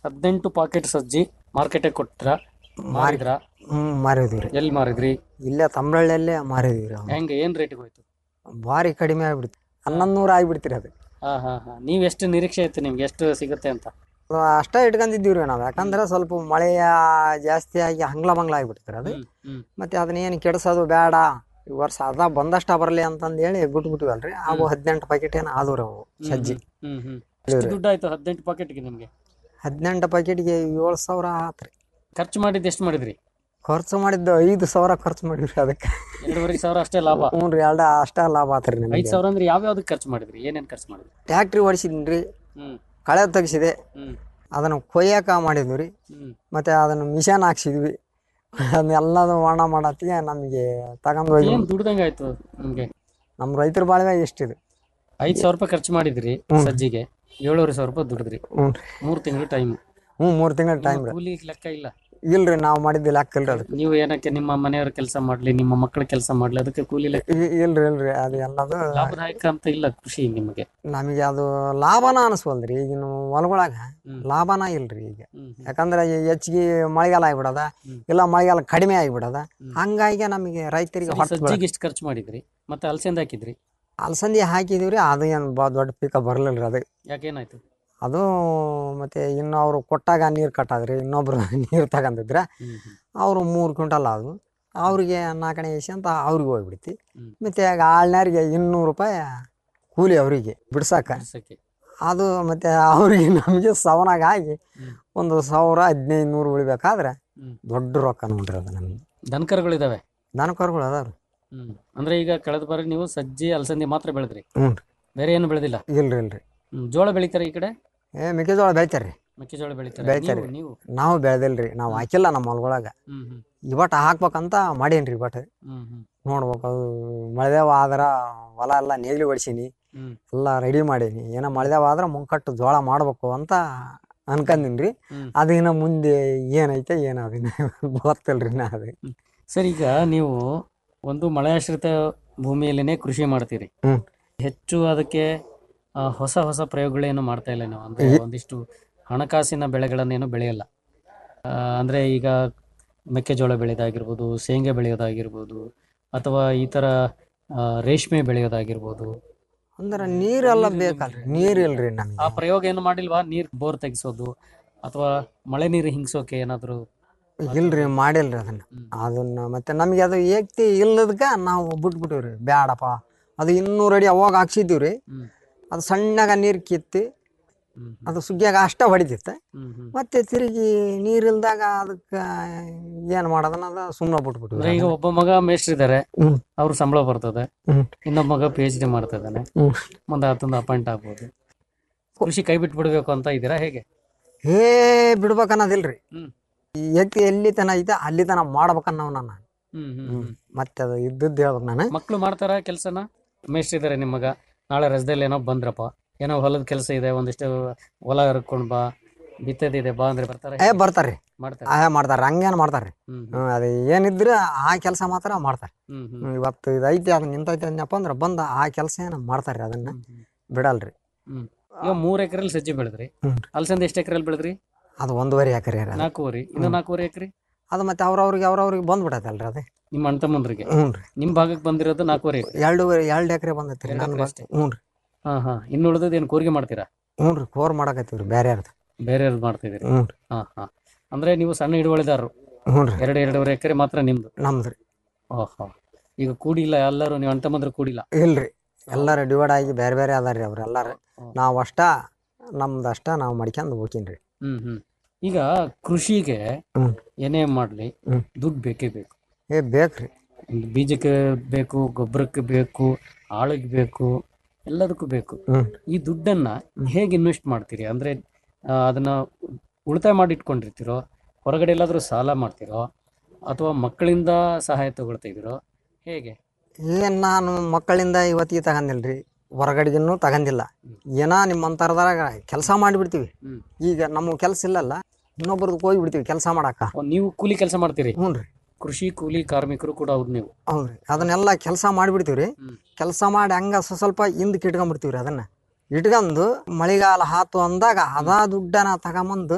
Speaker 11: ಹದಿನೆಂಟು ಪಾಕೆಟ್ ಸಜ್ಜಿ ಮಾರ್ಕೆಟಿಗೆ ಕೊಟ್ರ ಮಾರಿದ್ರ
Speaker 12: ಹ್ಮ್ ಮಾರಿದ್ವಿ ರೀ
Speaker 11: ಎಲ್ಲಿ ಮಾರಿದ್ರಿ
Speaker 12: ಇಲ್ಲೇ ತಮಿಳಲ್ಲೇ ಮಾರಿದ್ವಿ ರೀ
Speaker 11: ಹೆಂಗೆ ಏನ್ ರೇಟಿಗೆ ಹೋಯ್ತು
Speaker 12: ಭಾರಿ ಕಡಿಮೆ ಆಗ್ಬಿಡ್ತು ಹನ್ನೊಂದು ನೂರು ಆಗ್ಬಿಡ್ತೀರಿ ಅದು
Speaker 11: ಹಾ ಹಾ ಹಾ ನೀವ್ ಎಷ್ಟು ನಿರೀಕ್ಷೆ ಇತ್ತು ನಿಮ್ಗೆ ಎಷ್ಟು ಸಿಗುತ್ತೆ ಅಂತ
Speaker 12: ಅದು ಅಷ್ಟೇ ಇಟ್ಕೊಂಡಿದ್ದೀವಿ ರೀ ನಾವು ಯಾಕಂದ್ರೆ ಸ್ವಲ್ಪ ಮಳೆಯ ಜಾಸ್ತಿ ಆಗಿ ಹಂಗ್ಲ ಮಂಗ್ಲ ಆಗ್ಬಿಡ್ತಾರೆ ಅದು
Speaker 11: ಹ್ಮ್
Speaker 12: ಮತ್ತೆ ಅದನ್ನೇನು ಕೆಡ್ಸೋದು ಬೇಡ ಈ ವರ್ಷ ಅದ ಬಂದಷ್ಟ ಬರಲಿ ಅಂತಂದು ಹೇಳಿ ಬಿಟ್ಬಿಟ್ವಲ್ರಿ ಅವು ಹದಿನೆಂಟು ಪ್ಯಾಕೆಟ್ ಏನು ಆದವು ರೀ ಅವು ಸಜ್ಜಿ
Speaker 11: ಹ್ಮ್ ಹ್ಮ್ ಎಷ್ಟು ದುಡ್ಡು ಆಯ್ತು ಹದಿನೆಂಟು ಪಾಕೆಟ್ಗೆ ನಿಮ್ಗೆ
Speaker 12: ಹದಿನೆಂಟು ಪ್ಯಾಕೆಟ್ಗೆ ಏಳು ಸಾವಿರ ಆತ್ರಿ
Speaker 11: ಖರ್ಚು ಮಾಡಿದ್ದು ಎಷ್ಟು ಮಾಡಿದ್ರಿ
Speaker 12: ಖರ್ಚು ಮಾಡಿದ್ದು ಐದು ಸಾವಿರ ಖರ್ಚು ಮಾಡಿವ್ರಿ ಅದಕ್ಕೆ
Speaker 11: ಎರಡೂವರೆ ಸಾವಿರ ಅಷ್ಟೇ ಲಾಭ
Speaker 12: ಹ್ಞೂ ರೀ ಎರಡು ಅಷ್ಟೇ ಲಾಭ ಆತ್ರಿ
Speaker 11: ಐದ್
Speaker 12: ನಮಗೆ
Speaker 11: ಸಾವಿರ ಅಂದ್ರೆ ಯಾವ ಯಾವ್ದಕ್ಕೆ ಖರ್ಚು ಮಾಡಿದ್ರಿ ಏನೇನ್ ಖರ್ಚು ಮಾಡಿದ್ರಿ
Speaker 12: ಟ್ಯಾಕ್ಟ್ರಿ ಓಡಿಸಿದ್ನಿ ರೀ
Speaker 11: ಹ್ಮ್
Speaker 12: ಕಳೆ ತೆಗ್ಸಿದೆ
Speaker 11: ಹ್ಮ್
Speaker 12: ಅದನ್ನು ಕೊಯ್ಯಾಕ ಮಾಡಿದ್ವಿ ರೀ
Speaker 11: ಹ್ಮ್
Speaker 12: ಮತ್ತೆ ಅದನ್ನು ಮಿಷನ್ ಹಾಕ್ಸಿದ್ವಿ ಅದನ್ನೆಲ್ಲದು ಒಣ ಮಾಡತ್ತಿಗೆ ನಮಗೆ ತಗೊಂಡು ಹೋಗಿ
Speaker 11: ಏನ್ ದುಡ್ದಂಗ ಆಯ್ತು ನಿಮ್ಗೆ
Speaker 12: ನಮ್ಮ ರೈತರ ಬಾಳ್ವೆ ಎಷ್ಟಿದೆ
Speaker 11: ಐದ್ ಸಾವಿರ ರೂಪಾಯಿ ಖರ್ಚು ಮಾಡಿದ್ರಿ ಸಜ್ಜಿಗೆ ಏಳೂವರೆ ಸಾವಿರ ರೂಪಾಯಿ ದುಡಿದ್ರಿ
Speaker 12: ಹ್ಞೂ
Speaker 11: ಮೂರ್ ತಿಂಗಳು ಟೈಮ್
Speaker 12: ಹ್ಞೂ ಮೂರು ತಿಂಗಳ ಟೈಮ್ ರೀ
Speaker 11: ಕೂಲಿ ಲೆಕ್ಕ ಇಲ್ಲ
Speaker 12: ಇಲ್ರಿ ನಾವು ಮಾಡಿದ್ದು ಲೆಕ್ಕ ಇಲ್ರಿ ಅದಕ್ಕೆ
Speaker 11: ನೀವು ಏನಕ್ಕೆ ನಿಮ್ಮ ಮನೆಯವ್ರ ಕೆಲಸ ಮಾಡ್ಲಿ ನಿಮ್ಮ ಮಕ್ಕಳ ಕೆಲಸ ಮಾಡ್ಲಿ ಅದಕ್ಕೆ ಕೂಲಿ ಲೆಕ್ಕ
Speaker 12: ಇ- ಇಲ್ರಿ ಇಲ್ರಿ ಅದು ಎಲ್ಲದು
Speaker 11: ಲಾಭದಾಯಕ ಅಂತ ಇಲ್ಲ ಕೃಷಿ ನಿಮಗೆ
Speaker 12: ನಮಗೆ ಅದು ಲಾಭನ ಅನಿಸ್ವಲ್ರಿ ಈಗಿನ ಹೊಲಗೊಳಗ ಲಾಭನ ಇಲ್ರಿ ಈಗ ಯಾಕಂದ್ರೆ ಈ ಹೆಚ್ಚಿಗೆ ಮಳೆಗಾಲ ಆಗ್ಬಿಡದ ಇಲ್ಲ ಮಳೆಗಾಲ ಕಡಿಮೆ ಆಗ್ಬಿಡದ ಹಂಗಾಗಿ ನಮಗೆ ರೈತರಿಗೆ
Speaker 11: ಸರಿ,
Speaker 12: ಹೊಟ್ಟು
Speaker 11: ಸಜ್ಜಿಗೆ ಎಷ್ಟು ಖರ್ಚು ಮಾಡಿದ್ರಿ ಮತ್ತೆ ಅಲಸಂದೆ ಹಾಕಿದ್ರಿ
Speaker 12: ಅಲಸಂದಿ ಹಾಕಿದೀವ್ರಿ ಅದು ಏನು ಬಾ ದೊಡ್ಡ ಪೀಕ ಬರ್ಲಿಲ್ರಿ ಅದು
Speaker 11: ಯಾಕೇನಾಯ್ತು
Speaker 12: ಅದು ಮತ್ತೆ ಇನ್ನು ಅವರು ಕೊಟ್ಟಾಗ ನೀರು ಕಟ್ಟಾದ್ರಿ ಇನ್ನೊಬ್ರು ನೀರು ತಗೊಂಡಿದ್ರ ಅವರು ಮೂರು ಕ್ವಿಂಟಲ್ ಆದವು ಅವ್ರಿಗೆ ನಾಲ್ಕನೇ ಇಸಿ ಅಂತ ಅವ್ರಿಗೆ ಹೋಗ್ಬಿಡ್ತಿ ಮತ್ತೆ ಆಗ ಆಳ್ನಾರಿಗೆ ಇನ್ನೂರು ರೂಪಾಯಿ ಕೂಲಿ ಅವರಿಗೆ ಬಿಡ್ಸಾಕ
Speaker 11: ಬಿಡ್ಸಕ್ಕೆ.
Speaker 12: ಅದು ಮತ್ತೆ ಅವ್ರಿಗೆ ನಮಗೆ ಸವನಾಗ ಆಗಿ ಒಂದು ಸಾವಿರ ಹದಿನೈದು ನೂರು ಉಳಿಬೇಕಾದ್ರೆ ದೊಡ್ಡ ರೊಕ್ಕ ನೋಡ್ರಿ ಅದು ನಮಗೆ
Speaker 11: ದನಕರುಗಳಿದಾವೆ
Speaker 12: ದನಕರುಗಳು ಅದಾವ್ರಿ
Speaker 11: ಹ್ಮ್ ಅಂದ್ರೆ ಈಗ ಕಳೆದ ಬಾರಿ ನೀವು ಸಜ್ಜಿ ಅಲಸಂದಿ ಮಾತ್ರ ಬೆಳೆದ್ರಿ
Speaker 12: ಹ್ಞೂ
Speaker 11: ಬೇರೆ ಏನು ಬೆಳೆದಿಲ್ಲ
Speaker 12: ಇಲ್ರಿ ಇಲ್ರಿ
Speaker 11: ಹ್ಮ್, ಜೋಳ ಬೆಳಿತಾರೆ ಈ ಕಡೆ
Speaker 12: ಏ ಮೆಕ್ಕೆಜೋಳ ಬೆಳಿತಾರ್ರಿ
Speaker 11: ಮೆಕ್ಕೆಜೋಳ ಬೆಳಿತಾರೆ
Speaker 12: ಬೆಳಿತಾರ್ರಿ
Speaker 11: ನೀವು- ನೀವು
Speaker 12: ನಾವು ಬೆಳೆದಿಲ್ರಿ ನಾವು ಹಾಕಿಲ್ಲ ನಮ್ಮ ಹೊಲ್ಗೊಳಗ
Speaker 11: ಹ್ಮ್ ಹ್ಮ್
Speaker 12: ಇವತ್ತು ಹಾಕ್ಬೇಕಂತ ಮಾಡೇನ್ರಿ ಇವತ್ತು
Speaker 11: ಹ್ಮ್ ಹ್ಮ್
Speaker 12: ನೋಡ್ಬೇಕು ಅದು ಮಳೆದೇವ ಆದ್ರ ಹೊಲ ಎಲ್ಲ ನೇಗ್ಲಿ ಹೊಡ್ಸೀನಿ
Speaker 11: ಹ್ಮ್.
Speaker 12: ಎಲ್ಲ ರೆಡಿ ಮಾಡೀನಿ ಏನೋ ಮಳೆದೇವ ಆದ್ರೆ ಮುಂಕಟ್ಟು ಜೋಳ ಮಾಡ್ಬೇಕು ಅಂತ ಅನ್ಕಂದಿನಿ ರೀ
Speaker 11: ಹ್ಮ್.
Speaker 12: ಅದು ಇನ್ನು ಮುಂದೆ ಏನೈತೆ ಏನೋ ಅದಿನ ಗೊತ್ತಿಲ್ರಿ ನಾ ಅದು
Speaker 11: ಸರ್ ಈಗ ನೀವು ಒಂದು ಮಳೆಯಾಶ್ರಿತ ಭೂಮಿಯಲ್ಲಿನೇ ಕೃಷಿ ಮಾಡ್ತೀರಿ
Speaker 12: ಹ್ಮ್.
Speaker 11: ಹೆಚ್ಚು ಅದಕ್ಕೆ ಆ, ಹೊಸ ಹೊಸ ಪ್ರಯೋಗಗಳೇನು ಮಾಡ್ತಾ ಇಲ್ಲ ನೀವು ಅಂದ್ರೆ ಒಂದಿಷ್ಟು ಹಣಕಾಸಿನ ಬೆಳೆಗಳನ್ನೇನು ಬೆಳೆಯಲ್ಲ ಆ, ಅಂದ್ರೆ ಈಗ ಮೆಕ್ಕೆಜೋಳ ಬೆಳೆಯೋದಾಗಿರ್ಬೋದು ಶೇಂಗಾ ಬೆಳೆಯೋದಾಗಿರ್ಬೋದು ಅಥವಾ ಈ ಥರ ಆ, ರೇಷ್ಮೆ ಬೆಳೆಯೋದಾಗಿರ್ಬೋದು
Speaker 12: ಅಂದ್ರೆ ನೀರೆಲ್ಲ ಬೇಕಲ್ರಿ ನೀರ್ ಇಲ್ರಿ ನಮ್ಗೆ
Speaker 11: ಆ ಪ್ರಯೋಗ ಏನು ಮಾಡಿಲ್ವಾ ನೀರ್ ಬೋರ್ ತೆಗಿಸೋದು ಅಥವಾ ಮಳೆ ನೀರು ಹಿಂಗ್ಸೋಕೆ ಏನಾದ್ರು
Speaker 12: ಇಲ್ರಿ ಮಾಡಿಲ್ರಿ ಅದನ್ನ ಅದನ್ನ ಮತ್ತೆ ನಮಗೆ ಅದು ಏಕ್ತಿ ಇಲ್ಲದಕ್ಕ ನಾವು ಬಿಟ್ಬಿಟ್ಟಿವ್ರಿ ಬ್ಯಾಡಪ್ಪ ಅದು ಇನ್ನೂರು ಅಡಿ ಅವಾಗ ಹಾಕ್ಸಿದ್ದೀವ್ರಿ ಅದು ಸಣ್ಣಗ ನೀರು ಕಿತ್ತಿ ಅದು ಸುಗ್ಗಿಯಾಗ ಅಷ್ಟ ಹೊಡಿತಿತ್ತ ಮತ್ತೆ ತಿರುಗಿ ನೀರಿಲ್ದಾಗ ಅದಕ್ಕೆ ಏನು ಮಾಡೋದನ್ನ ಸುಮ್ಮನೆ
Speaker 11: ಅಂದ್ರೆ
Speaker 12: ಬಿಟ್ಬಿಟ್ಟಿವ್ರಿ
Speaker 11: ಈಗ ಒಬ್ಬ ಮಗ ಮೇಷ್ಟ್ರಿದ್ದಾರೆ
Speaker 12: ಹ್ಮ್.
Speaker 11: ಅವ್ರ ಸಂಬಳ ಬರ್ತದೆ
Speaker 12: ಹ್ಮ್.
Speaker 11: ಇನ್ನೊಬ್ಬ ಮಗ ಪಿ ಎಚ್ ಡಿ ಮಾಡ್ತಾ ಇದ್ದಾನೆ
Speaker 12: ಹ್ಮ್.
Speaker 11: ಮುಂದೆ ಆತಂದು ಅಪಾಯಿಂಟ್ ಆಗ್ಬೋದು ಕೃಷಿ ಕೈ ಬಿಟ್ಟು ಬಿಡ್ಬೇಕು ಅಂತ ಇದ್ದೀರಾ ಹೇಗೆ
Speaker 12: ಹೇ ಬಿಡ್ಬೇಕನ್ನೋದಿಲ್ರಿ
Speaker 11: ಹ್ಮ್.
Speaker 12: ಈ ವ್ಯಕ್ತಿ ಎಲ್ಲಿ ತನ ಐತೆ ಅಲ್ಲಿ ತನ ಮಾಡ್ಬೇಕನ್ನವ್ ನಾನು
Speaker 11: ಹ್ಮ್ ಹ್ಮ್ ಹ್ಮ್
Speaker 12: ಮತ್ತೆ ಅದು ಇದ್ದದ್ದು ಹೇಳ್ಬೇಕು ನಾನು
Speaker 11: ಮಕ್ಳು ಮಾಡ್ತಾರ ಕೆಲಸನ ಮೇಷ್ಟ್ರಿದ್ದಾರೆ ನಿಮ್ಮ ಮಗ ನಾಳೆ ರಜದಲ್ಲಿ ಏನೋ ಬಂದ್ರಪ್ಪ ಏನೋ ಹೊಲದ ಕೆಲಸ ಇದೆ ಒಂದಿಷ್ಟು ಹೊಲ ಹರ್ಕೊಂಡ್ ಬಾ ಬಿತ್ತದಿದೆ ಬಾ ಅಂದ್ರೆ ಬರ್ತಾರೆ
Speaker 12: ಏ ಬರ್ತಾರ್ರಿ
Speaker 11: ಮಾಡ್ತಾರೆ
Speaker 12: ಆ ಮಾಡ್ತಾರ ಹಂಗೇನು ಮಾಡ್ತಾರ್ರಿ
Speaker 11: ಹ್ಮ್
Speaker 12: ಹ್ಮ್, ಅದು ಏನಿದ್ರೆ ಆ ಕೆಲಸ ಮಾತ್ರ ಮಾಡ್ತಾರೆ
Speaker 11: ಹ್ಮ್ ಹ್ಮ್
Speaker 12: ಹ್ಮ್, ಇವತ್ತು ಇದು ಐತಿ ಅದು ನಿಂತೈತಿ ಅಂದಪ್ಪ ಅಂದ್ರೆ ಬಂದ ಆ ಕೆಲಸ ಏನು ಮಾಡ್ತಾರ್ರಿ ಅದನ್ನ ಬಿಡಲ್ರಿ
Speaker 11: ಹ್ಮ್ ಈಗ ಮೂರ್ ಎಕರೆಲಿ ಸಜ್ಜಿ ಬೆಳೆದ್ರಿ
Speaker 12: ಹ್ಮ್.
Speaker 11: ಅಲಸಂದೆ ಎಷ್ಟು ಎಕರೆಲಿ ಬೆಳೆದ್ರಿ
Speaker 12: ಅದು ಒಂದೂವರೆ ಎಕರೆ ರೀ ಅದು
Speaker 11: ನಾಲ್ಕೂವರೆ ಇನ್ನು ನಾಲ್ಕೂವರೆ ಎಕರೆ
Speaker 12: ಅದು ಮತ್ತೆ ಅವ್ರವ್ರಿಗೆ ಅವ್ರವ್ರಿಗೆ ಬಂದ್ಬಿಡತ್ತಲ್ರಿ ಅದು
Speaker 11: ನಿಮ್ಮ ಅಣ್ಣ ತಮ್ಮಂದ್ರಿಗೆ
Speaker 12: ಹ್ಞೂ ರೀ
Speaker 11: ನಿಮ್ ಭಾಗಕ್ಕೆ ಬಂದಿರೋದು ನಾಲ್ಕೂವರೆ ಎಕರೆ
Speaker 12: ಎರಡೂವರೆ ಎರಡು ಎಕರೆ ಬಂದೈತಿ ರೀ
Speaker 11: ಎರಡ್
Speaker 12: ನನ್ನ
Speaker 11: ಎಕ್ರೆ ಅಷ್ಟೇ.
Speaker 12: ಹ್ಞೂ ರೀ
Speaker 11: ಹಾ ಹಾ ಇನ್ನು ಉಳಿದದ್ದು ಏನು ಕೂರಿಗೆ ಮಾಡ್ತೀರಾ
Speaker 12: ಹ್ಞೂ ರೀ ಕೋರ್ ಮಾಡಕತ್ತೀವಿ ರೀ ಬೇರೆ ಯಾರ್ದು
Speaker 11: ಬೇರೆ ಮಾಡ್ತಿದ್ದೀರಿ
Speaker 12: ಹ್ಞೂ ರೀ
Speaker 11: ಹಾ ಹಾ ಅಂದ್ರೆ ನೀವು ಸಣ್ಣ ಹಿಡುವಳಿದಾರರು
Speaker 12: ಹ್ಞೂ ರೀ
Speaker 11: ಎರಡು ಎರಡೂವರೆ ಎಕರೆ ಮಾತ್ರ ನಿಮ್ದು
Speaker 12: ನಮ್ದು ರೀ
Speaker 11: ಓಹೋ ಈಗ ಕೂಡಿಲ್ಲ ಎಲ್ಲರೂ ನೀವು ಅಣ್ಣ ತಮ್ಮಂದ್ರು ಕೂಡಿಲ್ಲ
Speaker 12: ಇಲ್ರಿ ಎಲ್ಲರೂ ಡಿವೈಡ್ ಆಗಿ ಬೇರೆ ಬೇರೆ ಅದಾರ ರೀ ಅವ್ರು ಎಲ್ಲಾರು ನಾವು ಅಷ್ಟ ನಮ್ದು ಅಷ್ಟ ನಾವು ಮಾಡ್ಕೊಂಡು ಹೋಗ್ತೀನಿ ರೀ
Speaker 11: ಹ್ಮ್ ಹ್ಮ್ ಈಗ ಕೃಷಿಗೆ
Speaker 12: ಹ್ಮ್.
Speaker 11: ಏನೇ ಮಾಡ್ಲಿ
Speaker 12: ಹ್ಮ್.
Speaker 11: ದುಡ್ಡು ಬೇಕೇ ಬೇಕು
Speaker 12: ಏ ಬೇಕ್ರಿ
Speaker 11: ಒಂದು ಬೀಜಕ್ಕೆ ಬೇಕು ಗೊಬ್ಬರಕ್ಕೆ ಬೇಕು ಆಳಿಗೆ ಬೇಕು ಎಲ್ಲದಕ್ಕೂ ಬೇಕು
Speaker 12: ಹ್ಮ್.
Speaker 11: ಈ ದುಡ್ಡನ್ನ ಹೇಗೆ ಇನ್ವೆಸ್ಟ್ ಮಾಡ್ತೀರಿ ಅಂದ್ರೆ ಆ, ಅದನ್ನ ಉಳಿತಾಯ ಮಾಡಿ ಇಟ್ಕೊಂಡಿರ್ತೀರೋ ಹೊರಗಡೆ ಎಲ್ಲಾದ್ರೂ ಸಾಲ ಮಾಡ್ತೀರೋ ಅಥವಾ ಮಕ್ಕಳಿಂದ ಸಹಾಯ ತಗೊಳ್ತಾ ಇದೀರೋ ಹೇಗೆ
Speaker 12: ಏನ್ ನಾನು ಮಕ್ಕಳಿಂದ ಇವತ್ತಿಗೆ ತಗಂದಿಲ್ರಿ ಹೊರಗಡೆಗಿನ್ನೂ ತಗಂದಿಲ್ಲ ಏನೋ ನಿಮ್ಮ ಅಂತರದಾಗ ಕೆಲಸ ಮಾಡಿಬಿಡ್ತೀವಿ
Speaker 11: ಹ್ಮ್.
Speaker 12: ಈಗ ನಮ್ಮ ಕೆಲಸ ಇಲ್ಲಲ್ಲ ಇನ್ನೊಬ್ರದ್ದು ಹೋಗಿ ಬಿಡ್ತೀವಿ ಕೆಲಸ ಮಾಡಾಕ
Speaker 11: ಓ, ನೀವು ಕೂಲಿ ಕೆಲಸ ಮಾಡ್ತೀರಿ
Speaker 12: ಹ್ಞೂ ರೀ
Speaker 11: ಕೃಷಿ ಕೂಲಿ ಕಾರ್ಮಿಕರು ಕೂಡ ಹೌದು ನೀವು
Speaker 12: ಹೌದ್ರಿ ಅದನ್ನೆಲ್ಲ ಕೆಲಸ ಮಾಡಿಬಿಡ್ತೀವಿ ರೀ ಕೆಲಸ ಮಾಡಿ ಹಂಗ ಸ್ವ- ಸ್ವಲ್ಪ ಹಿಂದಕ್ಕೆ ಇಟ್ಕೊಂಡ್ಬಿಡ್ತೀವಿ ರೀ ಅದನ್ನ ಇಟ್ಕೊಂಡು ಮಳೆಗಾಲ ಹಾತು ಅಂದಾಗ ಅದ ದುಡ್ಡನ್ನ ತಗೊಂಬಂದು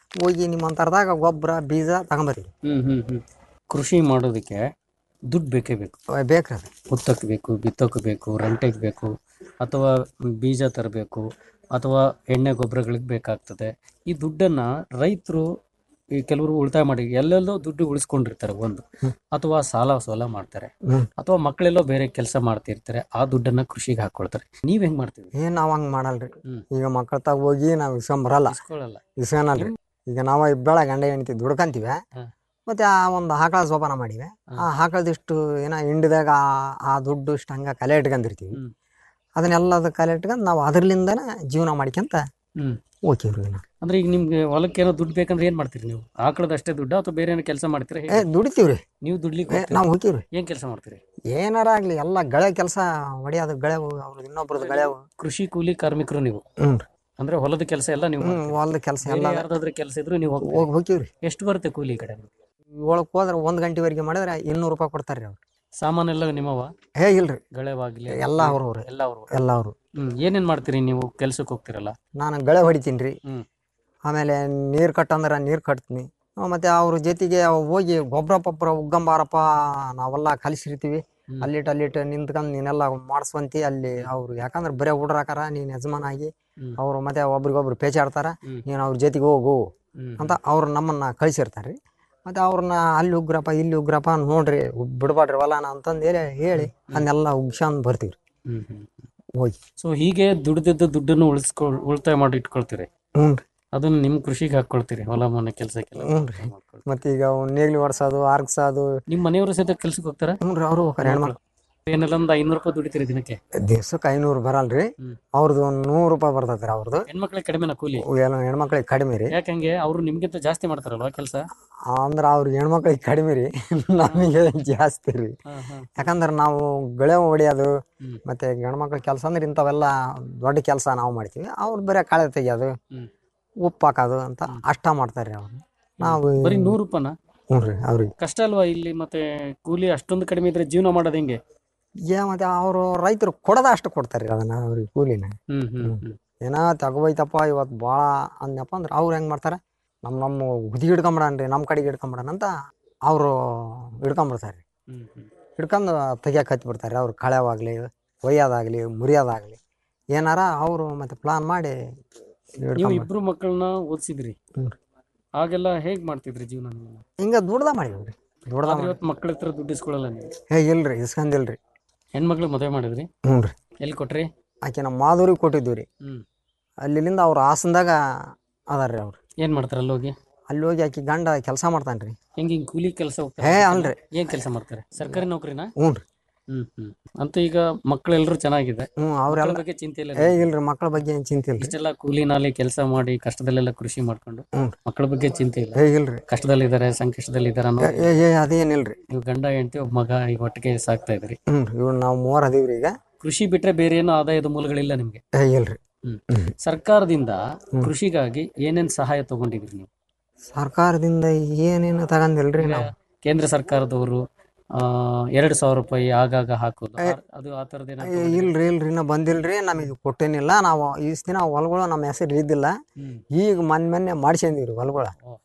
Speaker 12: ಹೋಗಿ ನಿಮ್ಮಂತರದಾಗ ಗೊಬ್ಬರ ಬೀಜ ತಗೊಂಬರ್ತೀವಿ
Speaker 11: ಹ್ಮ್ ಹ್ಮ್ ಹ್ಮ್ ಕೃಷಿ ಮಾಡೋದಕ್ಕೆ ದುಡ್ಡು ಬೇಕೇ ಬೇಕು
Speaker 12: ಬೇಕ್ರಿ ಅದು
Speaker 11: ಉತ್ತಕ್ಕೆ ಬೇಕು ಬಿತ್ತಕ್ಕೆ ಬೇಕು ರಂಟೆಗೆ ಬೇಕು ಅಥವಾ ಬೀಜ ತರಬೇಕು ಅಥವಾ ಎಣ್ಣೆ ಗೊಬ್ಬರಗಳಿಗೆ ಬೇಕಾಗ್ತದೆ ಈ ದುಡ್ಡನ್ನ ರೈತರು ಈ ಕೆಲವರು ಉಳಿತಾಯ ಮಾಡಿ ಎಲ್ಲೆಲ್ಲೋ ದುಡ್ಡು ಉಳಿಸ್ಕೊಂಡಿರ್ತಾರೆ ಒಂದು ಅಥವಾ ಸಾಲ ಸೋಲ ಮಾಡ್ತಾರೆ
Speaker 12: ಹ್ಮ್.
Speaker 11: ಅಥವಾ ಮಕ್ಕಳೆಲ್ಲೋ ಬೇರೆ ಕೆಲಸ ಮಾಡ್ತಿರ್ತಾರೆ ಆ ದುಡ್ಡನ್ನ ಕೃಷಿಗೆ ಹಾಕೊಳ್ತಾರೆ ನೀವ್ ಹೆಂಗ್ ಮಾಡ್ತೀವಿ
Speaker 12: ಏನ್ ನಾವ್ ಹಂಗ್ ಮಾಡಲ್ರಿ
Speaker 11: ಹ್ಮ್.
Speaker 12: ಈಗ ಮಕ್ಕಳ ತಾಗ ಹೋಗಿ ನಾವ್ ಇಸ್ಕೊಂಬರಲ್ಲ
Speaker 11: ಇಸ್ಕೊಳಲ್ಲ
Speaker 12: ಇಸ್ಕೊನಲ್ರಿ ಈಗ ನಾವ ಇಬ್ಬಳ ಗಂಡ ಹೆಂಡತಿ ದುಡ್ಕಂತೀವಿ
Speaker 11: ಹಾ.
Speaker 12: ಮತ್ತೆ ಆ ಒಂದು ಆಕಳ ಸೋಪಾನ ಮಾಡಿವೆ ಆ ಆಕಳದಿಷ್ಟು ಏನ ಹಿಂಡಿದಾಗ ಆ- ಆ ದುಡ್ಡು ಇಷ್ಟು ಹಂಗ ಕಲೆ ಇಟ್ಕೊಂಡಿರ್ತೀವಿ
Speaker 11: ಹ್ಮ್.
Speaker 12: ಅದನ್ನೆಲ್ಲದ ಕಲೆ ಇಟ್ಕೊಂಡು ನಾವು ಅದರ್ಲಿಂದನ ಜೀವನ ಮಾಡ್ಕೊಂತ
Speaker 11: ಹ್ಮ್
Speaker 12: ಹೋಗ್ತೀವ್ರಿ ನಾವು
Speaker 11: ಅಂದ್ರೆ ಈಗ ನಿಮ್ಗೆ ಹೊಲಕ್ಕೆ ಏನೋ ದುಡ್ಡು ಬೇಕಂದ್ರೆ ಏನ್ ಮಾಡ್ತೀರಿ ನೀವು ಆಕಳದ ಅಷ್ಟೇ ದುಡ್ಡು ಅಥವಾ ಬೇರೆ ಏನೋ ಕೆಲಸ ಮಾಡ್ತೀರಾ
Speaker 12: ಏ
Speaker 11: ಹೇಗೆ?
Speaker 12: ದುಡಿತೀವ್ರಿ
Speaker 11: ನೀವು ದುಡ್ಲಿಕ್ಕೆ
Speaker 12: ಏ, ನಾವ್ ಹೋಗ್ತೀವ್ರಿ
Speaker 11: ಏನ್ ಕೆಲಸ ಮಾಡ್ತೀರಿ
Speaker 12: ಏನಾರ ಆಗ್ಲಿ ಎಲ್ಲ ಗಳೆ ಕೆಲಸ ಹೊಡಿಯೋದು ಗಳೆ ಅವ್ರದ್ದು ಇನ್ನೊಬ್ರದ್ದು ಗಳೆ
Speaker 11: ಕೃಷಿ ಕೂಲಿ ಕಾರ್ಮಿಕರು ನೀವು
Speaker 12: ಹ್ಞೂ
Speaker 11: ಅಂದ್ರೆ ಹೊಲದ ಕೆಲಸ ಎಲ್ಲ ನೀವು
Speaker 12: ಹ್ಮ್
Speaker 11: ಮಾಡ್ತೀರಿ.
Speaker 12: ಹೊಲ್ದ ಕೆಲಸ
Speaker 11: ಬೇರೆ
Speaker 12: ಎಲ್ಲ
Speaker 11: ಯಾರ್ದಾದ್ರೂ ಕೆಲಸ ಇದ್ರು ನೀವು ಹೋಗ್ತೀರಿ.
Speaker 12: ಹೋಗಿ ಹೋಗ್ತೀವ್ರಿ
Speaker 11: ಎಷ್ಟು ಬರುತ್ತೆ ಕೂಲಿ ಈ ಕಡೆ
Speaker 12: ಒಳಕ್ ಹೋದ್ರೆ ಒಂದ್ ಗಂಟೆವರೆಗೆ ಮಾಡಿದ್ರೆ ಇನ್ನೂರು ರೂಪಾಯಿ ಕೊಡ್ತಾರ್ರಿ ಅವ್ರು
Speaker 11: ಸಾಮಾನೆಲ್ಲ ನಿಮ್ಮವ
Speaker 12: ಏ ಇಲ್ರಿ
Speaker 11: ಗಳೆವಾಗ್ಲಿ
Speaker 12: ಎಲ್ಲ ಅವ್ರವ್ರೆ
Speaker 11: ಎಲ್ಲ ಅವರು
Speaker 12: ಎಲ್ಲ ಅವರು
Speaker 11: ಹ್ಮ್ ಏನೇನ್ ಮಾಡ್ತೀರಿ ನೀವು ಕೆಲ್ಸಕ್ಕೆ ಹೋಗ್ತಿರಲ್ಲ
Speaker 12: ನಾನು ಗಳೆ ಹೊಡಿತೀನಿ ರೀ
Speaker 11: ಹ್ಮ್.
Speaker 12: ಆಮೇಲೆ ನೀರು ಕಟ್ಟಂದ್ರೆ ನೀರು ಕಟ್ತೀನಿ ಆ, ಮತ್ತೆ ಅವ್ರ ಜೊತೆಗೆ ಹೋಗಿ ಗೊಬ್ಬರ ಪೊಬ್ಬರ ಉಗ್ಗಂಬಾರಪ್ಪ ನಾವೆಲ್ಲ ಕಲಿಸಿರ್ತೀವಿ
Speaker 11: ಹ್ಮ್.
Speaker 12: ಅಲ್ಲಿಟ್ ಅಲ್ಲಿಟ್ ನಿಂತ್ಕೊಂಡು ನೀನೆಲ್ಲ ಮಾಡಿಸ್ವಂತಿ ಅಲ್ಲಿ ಅವ್ರು ಯಾಕಂದ್ರೆ ಬರೇ ಹುಡ್ರಾಕಾರ ನೀನ್ ಯಜಮಾನ ಆಗಿ
Speaker 11: ಹ್ಮ್.
Speaker 12: ಅವ್ರು ಮತ್ತೆ ಒಬ್ರಿಗೊಬ್ರು ಪೇಚಾಡ್ತಾರ
Speaker 11: ಹ್ಮ್.
Speaker 12: ನೀನು ಅವ್ರ ಜೊತೆಗೆ ಹೋಗು
Speaker 11: ಹ್ಮ್.
Speaker 12: ಅಂತ ಅವ್ರು ನಮ್ಮನ್ನ ಕಳಿಸಿರ್ತಾರ್ರಿ ಮತ್ತೆ ಅವ್ರನ್ನ ಅಲ್ಲಿ ಉಗ್ರಪ್ಪ ಇಲ್ಲಿ ಉಗ್ರಪ್ಪ ನೋಡ್ರಿ ಉಗ್- ಬಿಡ್ಬಾಡ್ರಿ ಹೊಲನ ಅಂತಂದು ಹೇಳಿ ಹೇಳಿ ಅದನ್ನೆಲ್ಲ ಉಗ್ಸ್ಕೊಂಡ್ ಬರ್ತೀವ್ರಿ
Speaker 11: ಹ್ಮ್ ಹ್ಮ್
Speaker 12: ಹೋಗಿ
Speaker 11: ಸೊ ಹೀಗೆ ದುಡ್ದಿದ್ದ ದುಡ್ಡನ್ನು ಉಳಿಸ್ಕೊ ಉಳಿತಾಯ ಮಾಡಿ ಇಟ್ಕೊಳ್ತೀರಿ
Speaker 12: ಹ್ಞೂ
Speaker 11: ಅದನ್ನ ನಿಮ್ ಕೃಷಿಗೆ ಹಾಕೊಳ್ತೀರಿ ಹೊಲ ಮನೆ ಕೆಲಸಕ್ಕೆಲ್ಲ
Speaker 12: ಹ್ಞೂ ರೀ ಮತ್ತೆ ಈಗ ಅವ್ನ್ ನೇಗ್ಲಿ ಒಡ್ಸೋದು ಆರ್ಗ್ಸೋದು
Speaker 11: ನಿಮ್ ಮನೆಯವರು ಸಹಿತ ಕೆಲ್ಸಕ್ಕೆ ಹೋಗ್ತಾರ
Speaker 12: ಹ್ಞೂ ರೀ ಅವರು ಹೋಗ್ತಾರೆ ಹೆಣ್ಮಕ್ಳು
Speaker 11: ಏನೆಲ್ಲ ಒಂದು ಐನೂರು ರೂಪಾಯಿ ದುಡಿತೀರಿ ದಿನಕ್ಕೆ
Speaker 12: ದಿವ್ಸಕ್ಕೆ ಐನೂರು ಬರಲ್ರಿ
Speaker 11: ಹ್ಮ್.
Speaker 12: ಅವ್ರದ್ದು ಒಂದು ನೂರು ರೂಪಾಯಿ ಬರ್ತೈತ್ರಿ ಅವ್ರದ್ದು
Speaker 11: ಹೆಣ್ಮಕ್ಳಿಗೆ ಕಡಿಮೆನ ಕೂಲಿ
Speaker 12: ಏನೋ ಹೆಣ್ಮಕ್ಳಿಗೆ ಕಡಿಮೆ ರೀ
Speaker 11: ಯಾಕಂಗೆ ಅವ್ರು ನಿಮ್ಗಿಂತ ಜಾಸ್ತಿ ಮಾಡ್ತಾರಲ್ವಾ ಕೆಲಸ
Speaker 12: ಅಂದ್ರೆ ಅವ್ರಿಗೆ ಹೆಣ್ಮಕ್ಳಿಗೆ ಕಡಿಮೆ ರೀ ನಮಗೆ ಜಾಸ್ತಿ ರೀ ಯಾಕಂದ್ರೆ ನಾವು ಗಳೆ ಹೊಡಿಯೋದು
Speaker 11: ಹ್ಮ್.
Speaker 12: ಮತ್ತೆ ಗಂಡ್ಮಕ್ಳ ಕೆಲಸ ಅಂದ್ರೆ ಇಂಥವೆಲ್ಲ ದೊಡ್ಡ ಕೆಲಸ ನಾವು ಮಾಡ್ತೀವಿ ಅವ್ರು ಬರೀ ಕಳೆ ತೆಗಿಯೋದು
Speaker 11: ಹ್ಮ್.
Speaker 12: ಉಪ್ಪು ಹಾಕೋದು ಅಂತ ಅಷ್ಟ ಮಾಡ್ತಾರೆ ಅವ್ರು ನಾವು
Speaker 11: ಬರೀ ನೂರು ರೂಪಾಯಿನ
Speaker 12: ಹ್ಞೂ ರೀ ಅವ್ರಿಗೆ
Speaker 11: ಕಷ್ಟ ಅಲ್ವಾ ಇಲ್ಲಿ ಮತ್ತೆ ಕೂಲಿ ಅಷ್ಟೊಂದು ಕಡಿಮೆ ಇದ್ರೆ ಜೀವನ ಮಾಡೋದು ಹೆಂಗೆ
Speaker 12: ಏ ಮತ್ತೆ ಅವರು ರೈತರು ಕೊಡದ ಅಷ್ಟು ಕೊಡ್ತಾರೆ ರೀ ಅದನ್ನ ಅವ್ರಿಗೆ ಕೂಲಿನ
Speaker 11: ಹ್ಮ್ ಹ್ಮ್ ಹ್ಮ್
Speaker 12: ಏನೋ ತಗೋಯ್ತಪ್ಪ ಇವತ್ತು ಭಾಳ ಅಂದಪ್ಪ ಅಂದ್ರೆ ಅವ್ರು ಹೆಂಗೆ ಮಾಡ್ತಾರೆ ನಮ್ಮ ನಮ್ಮ ಹುದಿ ಹಿಡ್ಕೊಂಬಿಡನ್ರಿ ನಮ್ಮ ಕಡೆಗೆ ಹಿಡ್ಕೊಂಬಿಡಣ ಅಂತ ಅವರು ಹಿಡ್ಕೊಂಬಿಡ್ತಾರೆ ರೀ
Speaker 11: ಹ್ಮ್ ಹ್ಮ್
Speaker 12: ಹಿಡ್ಕೊಂಡು ತೆಗಿಯಕ್ಕೆ ಹತ್ಬಿಡ್ತಾರೆ ಅವ್ರು ಕಳೆವಾಗಲಿ ಒಯ್ಯೋದಾಗಲಿ ಮುರಿಯೋದಾಗಲಿ ಏನಾರ ಅವರು ಮತ್ತೆ ಪ್ಲಾನ್ ಮಾಡಿ
Speaker 11: ನೀವು
Speaker 12: ಹಿಡ್ಕೊಂಡ್
Speaker 11: ಇಬ್ರು ಮಕ್ಕಳನ್ನ ಓದಿಸಿದ್ರಿ
Speaker 12: ಹ್ಮ್.
Speaker 11: ಆಗೆಲ್ಲ ಹೇಗ್ ಮಾಡ್ತಿದ್ರಿ ಜೀವನ ನೀವು
Speaker 12: ಹಿಂಗೆ ದುಡ್ದ ಮಾಡಿವ್ರಿ ದುಡ್ದ
Speaker 11: ಆದ್ರೆ
Speaker 12: ಮಾಡಿ
Speaker 11: ಇವತ್ತು ಮಕ್ಕಳ ಹತ್ರ ದುಡ್ಡು ಇಸ್ಕೊಳ್ಳಲ್ಲ ನೀವು
Speaker 12: ಏ ಇಲ್ರಿ ಇಸ್ಕೊಂಡಿಲ್ರಿ
Speaker 11: ಹೆಣ್ಮಕ್ಳು ಮದುವೆ ಮಾಡಿದ್ರಿ
Speaker 12: ಹ್ಞೂ ರೀ
Speaker 11: ಎಲ್ಲಿ ಕೊಟ್ರಿ
Speaker 12: ಆಕೆ ನಮ್ಮ ಮಾಧುರಿಗೆ ಕೊಟ್ಟಿದ್ವಿ ರೀ
Speaker 11: ಹ್ಮ್
Speaker 12: ಅಲ್ಲಿಂದ ಅವ್ರು ಹಾಸನದಾಗ ಅದಾರ ರೀ ಅವ್ರು
Speaker 11: ಏನ್ ಮಾಡ್ತಾರ ಅಲ್ಲಿ ಹೋಗಿ
Speaker 12: ಅಲ್ಲಿ ಹೋಗಿ ಆಕಿ ಗಂಡ ಕೆಲಸ ಮಾಡ್ತಾನೆ ರೀ
Speaker 11: ಹೆಂಗ್ ಹಿಂಗ್ ಕೂಲಿ ಕೆಲಸ
Speaker 12: ಏ ಅಲ್ರಿ
Speaker 11: ಏನ್ ಕೆಲಸ ಮಾಡ್ತಾರೆ ಸರ್ಕಾರಿ ನೌಕರಿನಾ
Speaker 12: ಹ್ಞೂ ರೀ
Speaker 11: ಹ್ಮ್ ಹ್ಮ್ ಅಂತ ಈಗ ಮಕ್ಕಳೆಲ್ಲರೂ ಚೆನ್ನಾಗಿದೆ
Speaker 12: ಹ್ಞೂ
Speaker 11: ಮಕ್ಕಳ
Speaker 12: ಅವ್ರೆಲ್ಲ
Speaker 11: ಬಗ್ಗೆ ಚಿಂತೆ ಇಲ್ಲ
Speaker 12: ಏ
Speaker 11: ನಿಮ್ಗೆ?
Speaker 12: ಇಲ್ರಿ ಮಕ್ಕಳ ಬಗ್ಗೆ ಏನು ಚಿಂತೆ ಇಲ್ರಿ
Speaker 11: ಇಷ್ಟೆಲ್ಲ ಕೂಲಿ ನಾಲಿ ಕೆಲಸ ಮಾಡಿ ಕಷ್ಟದಲ್ಲೆಲ್ಲ ಕೃಷಿ ಮಾಡ್ಕೊಂಡು
Speaker 12: ಹ್ಞೂ
Speaker 11: ಮಕ್ಕಳ ಬಗ್ಗೆ ಚಿಂತೆ ಇಲ್ಲ
Speaker 12: ಏ ಇಲ್ರಿ
Speaker 11: ಕಷ್ಟದಲ್ಲಿದ್ದಾರೆ ಸಂಕಷ್ಟದಲ್ಲಿದ್ದಾರೆ ಅನ್ನೋ
Speaker 12: ಏ ಏ, ಏ ಅದೇನಿಲ್ರಿ
Speaker 11: ನೀವು ಗಂಡ ಹೆಂಡತಿ ಒಬ್ಬ ಮಗ ಈಗ ಒಟ್ಟಿಗೆ ಸಾಕ್ತಾ ಇದ್ರಿ
Speaker 12: ಹ್ಞೂ ಇವ್ ನಾವು ಮೂವರ್ ಅದೀವ್ರಿ ಈಗ
Speaker 11: ಕೃಷಿ ಬಿಟ್ರೆ ಬೇರೆ ಏನೋ ಆದಾಯದ ಮೂಲಗಳಿಲ್ಲ ನಿಮ್ಗೆ
Speaker 12: ಏ ಇಲ್ರಿ
Speaker 11: ಹ್ಮ್ ಸರ್ಕಾರದಿಂದ ಕೃಷಿಗಾಗಿ ಏನೇನ್ ಸಹಾಯ ತಗೊಂಡಿದ್ರಿ ನೀವು
Speaker 12: ಸರ್ಕಾರದಿಂದ ಏನೇನು ತಗಂದಿಲ್ರಿ ನಾವು
Speaker 11: ಕೇಂದ್ರ ಸರ್ಕಾರದವರು ಆ ಎರಡ್ ಸಾವಿರ ರೂಪಾಯಿ ಆಗಾಗ ಹಾಕೋದು ಆ- ಅದು ಆ ತರದ
Speaker 12: ಏ, ಇಲ್ರಿ ಇಲ್ರಿ ಇನ್ನ ಬಂದಿಲ್ರಿ ನಮಗೆ ಕೊಟ್ಟೇನಿಲ್ಲ ನಾವು ಈಸ್ ದಿನ ಹೊಲಗಳು ನಮ್ಮ ಹೆಸರು ಇದ್ದಿಲ್ಲ
Speaker 11: ಹ್ಮ್.
Speaker 12: ಈಗ ಮೊನ್ನೆ ಮೊನ್ನೆ ಮಾಡ್ಸ್ಕೊಂಡಿವ್ರಿ ಹೊಲಗಳ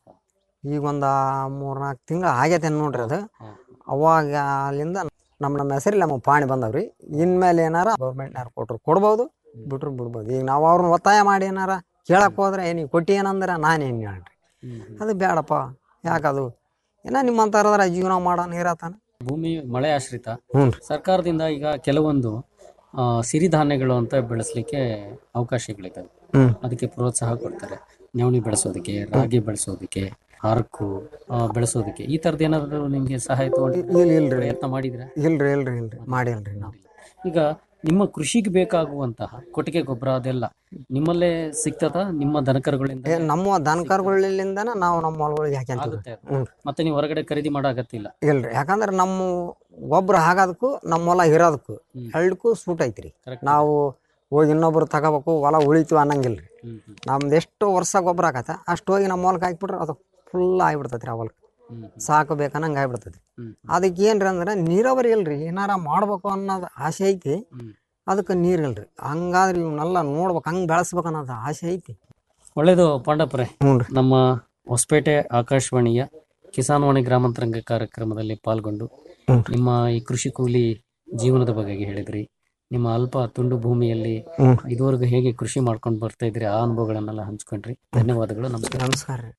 Speaker 12: ಈಗ ಒಂದು ಮೂರ್ನಾಲ್ಕು ತಿಂಗಳು ಆಗೈತೆ ನೋಡ್ರಿ ಅದು ಅವಾಗ ಅಲ್ಲಿಂದ ನಮ್ಮ ನಮ್ಮ ಹೆಸರಲ್ಲಿ ನಮಗೆ ಪಾಣಿ ಬಂದವ್ರಿ ಇನ್ಮೇಲೆ ಏನಾರ ಗೌರ್ಮೆಂಟ್ನಾರು ಕೊಟ್ರು ಕೊಡ್ಬೋದು ಬಿಟ್ರು ಬಿಡ್ಬೋದು ಈಗ ನಾವು ಅವ್ರನ್ನ ಒತ್ತಾಯ ಮಾಡಿ ಏನಾರ ಕೇಳಕ್ ಹೋದ್ರೆ ಏ ನೀವು ಕೊಟ್ಟಿ ಏನಂದ್ರೆ ನಾನೇನು ಹೇಳ್ರಿ ಅದು ಬೇಡಪ್ಪ ಯಾಕದು ಏನೋ ನಿಮ್ಮಂತಾರದ್ರ ಜೀವನ ಮಾಡೋಣ ಇರತ್ತಾನ
Speaker 11: ಭೂಮಿ ಮಳೆ ಆಶ್ರಿತ
Speaker 12: ಹ್ಞೂ
Speaker 11: ಸರ್ಕಾರದಿಂದ ಈಗ ಕೆಲವೊಂದು ಆ, ಸಿರಿಧಾನ್ಯಗಳು ಅಂತ ಬೆಳೆಸಲಿಕ್ಕೆ ಅವಕಾಶಗಳಿದ್ದಾವೆ
Speaker 12: ಹ್ಮ್.
Speaker 11: ಅದಕ್ಕೆ ಪ್ರೋತ್ಸಾಹ ಕೊಡ್ತಾರೆ ನವಣಿ ಬೆಳೆಸೋದಕ್ಕೆ ರಾಗಿ ಬೆಳೆಸೋದಕ್ಕೆ ಹರಕು ಆ, ಬೆಳೆಸೋದಕ್ಕೆ ಈ ತರದ್ ಏನಾದ್ರು ನಿಮ್ಗೆ ಸಹಾಯ ತಗೊಂಡು
Speaker 12: ಇಲ್ಲ ಇಲ್ರಿ
Speaker 11: ಪ್ರಯತ್ನ ಮಾಡಿದ್ರ
Speaker 12: ಇಲ್ರಿ ಇಲ್ರಿ ಇಲ್ರಿ ಮಾಡಿಲ್ರಿ ನಾವು
Speaker 11: ಈಗ ನಿಮ್ಮ ಕೃಷಿಗೆ ಬೇಕಾಗುವಂತಹ ಕೊಟ್ಟಿಗೆ ಗೊಬ್ಬರ ಅದೆಲ್ಲ ನಿಮ್ಮಲ್ಲೇ ಸಿಗ್ತದ ನಿಮ್ಮ ದನಕರುಗಳಿಂದ
Speaker 12: ಏ ನಮ್ಮ ದನಕರುಗಳಿಂದನ ನಾವು ನಮ್ಮ ಹೊಲಗಳಿಗೆ ಹಾಕ್ಯಂತೀವಿ
Speaker 11: ಆಗುತ್ತೆ ಅದು.
Speaker 12: ಹ್ಞೂ
Speaker 11: ಮತ್ತೆ ನೀವು ಹೊರಗಡೆ ಖರೀದಿ ಮಾಡೋ ಅಗತ್ಯ ಇಲ್ಲ
Speaker 12: ಇಲ್ರಿ ಯಾಕಂದ್ರೆ ನಮ್ಮ ಗೊಬ್ಬರ ಹಾಕೋದಕ್ಕೂ ನಮ್ಮ ಹೊಲ ಇರೋದಕ್ಕೂ
Speaker 11: ಹ್ಮ್.
Speaker 12: ಎರಡಕ್ಕೂ ಸೂಟ್ ಐತ್ರಿ
Speaker 11: Correct.
Speaker 12: ನಾವು ಹೋಗಿ ಇನ್ನೊಬ್ರು ತಗೋಬೇಕು ಹೊಲ ಉಳಿತೀವಿ ಅನ್ನಂಗಿಲ್ರಿ
Speaker 11: ಹ್ಮ್ ಹ್ಮ್
Speaker 12: ನಮ್ದು ಎಷ್ಟು ವರ್ಷ ಗೊಬ್ಬರ ಹಾಕತ್ತ ಅಷ್ಟು ಹೋಗಿ ನಮ್ಮ ಹೊಲಕ್ಕೆ ಹಾಕ್ಬಿಟ್ರೆ ಅದು ಫುಲ್ ಆಗಿಬಿಡ್ತೈತಿ ಆ ಹೊಲಕ್ಕೆ
Speaker 11: ಹ್ಮ್
Speaker 12: ಸಾಕಬೇಕನ್ನಂಗೆ ಆಗ್ಬಿಡ್ತೈತಿ
Speaker 11: ಹ್ಮ್
Speaker 12: ಅದಕ್ಕೆ ಏನ್ರಿ ಅಂದ್ರೆ ನೀರಾವರಿ ಇಲ್ರಿ ಏನಾರ ಮಾಡ್ಬೇಕು ಅನ್ನೋದು ಆಸೆ ಐತಿ
Speaker 11: ಹ್ಮ್.
Speaker 12: ಅದಕ್ಕೆ ನೀರು ಇಲ್ರಿ ಹಂಗಾದ್ರೆ ಇವನ್ನೆಲ್ಲ ನೋಡ್ಬೇಕು ಹಂಗೆ ಬೆಳೆಸ್ಬೇಕು ಅನ್ನೋದು ಆಸೆ ಐತಿ
Speaker 11: ಒಳ್ಳೇದು ಪಾಂಡಪುರೆ
Speaker 12: ಹ್ಞೂ ರೀ
Speaker 11: ನಮ್ಮ ಹೊಸಪೇಟೆ ಆಕಾಶವಾಣಿಯ ಕಿಸಾನ್ವಾಣಿ ಗ್ರಾಮಾಂತರಂಗ ಕಾರ್ಯಕ್ರಮದಲ್ಲಿ ಪಾಲ್ಗೊಂಡು
Speaker 12: ಹ್ಮ್.
Speaker 11: ನಿಮ್ಮ ಈ ಕೃಷಿ ಕೂಲಿ ಜೀವನದ ಬಗ್ಗೆ ಹೇಳಿದ್ರಿ ನಿಮ್ಮ ಅಲ್ಪ ತುಂಡು ಭೂಮಿಯಲ್ಲಿ
Speaker 12: ಹ್ಮ್.
Speaker 11: ಇದುವರೆಗೂ ಹೇಗೆ ಕೃಷಿ ಮಾಡ್ಕೊಂಡು ಬರ್ತಾ ಇದ್ರಿ ಆ ಅನುಭವಗಳನ್ನೆಲ್ಲ ಹಂಚ್ಕೊಂಡ್ರಿ ಧನ್ಯವಾದಗಳು ನಮಸ್ಕಾರ
Speaker 12: ನಮಸ್ಕಾರ ರೀ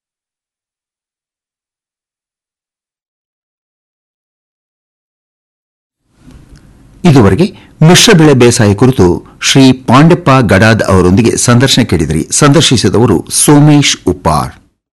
Speaker 6: ಇದುವರೆಗೆ ಮಿಶ್ರ ಬೆಳೆ ಬೇಸಾಯ ಕುರಿತು ಶ್ರೀ ಪಾಂಡೆಪ್ಪ ಗಡಾದ್ ಅವರೊಂದಿಗೆ ಸಂದರ್ಶನ ಕೇಳಿದಿರಿ ಸಂದರ್ಶಿಸಿದವರು ಸೋಮೇಶ್ ಉಪ್ಪಾರ್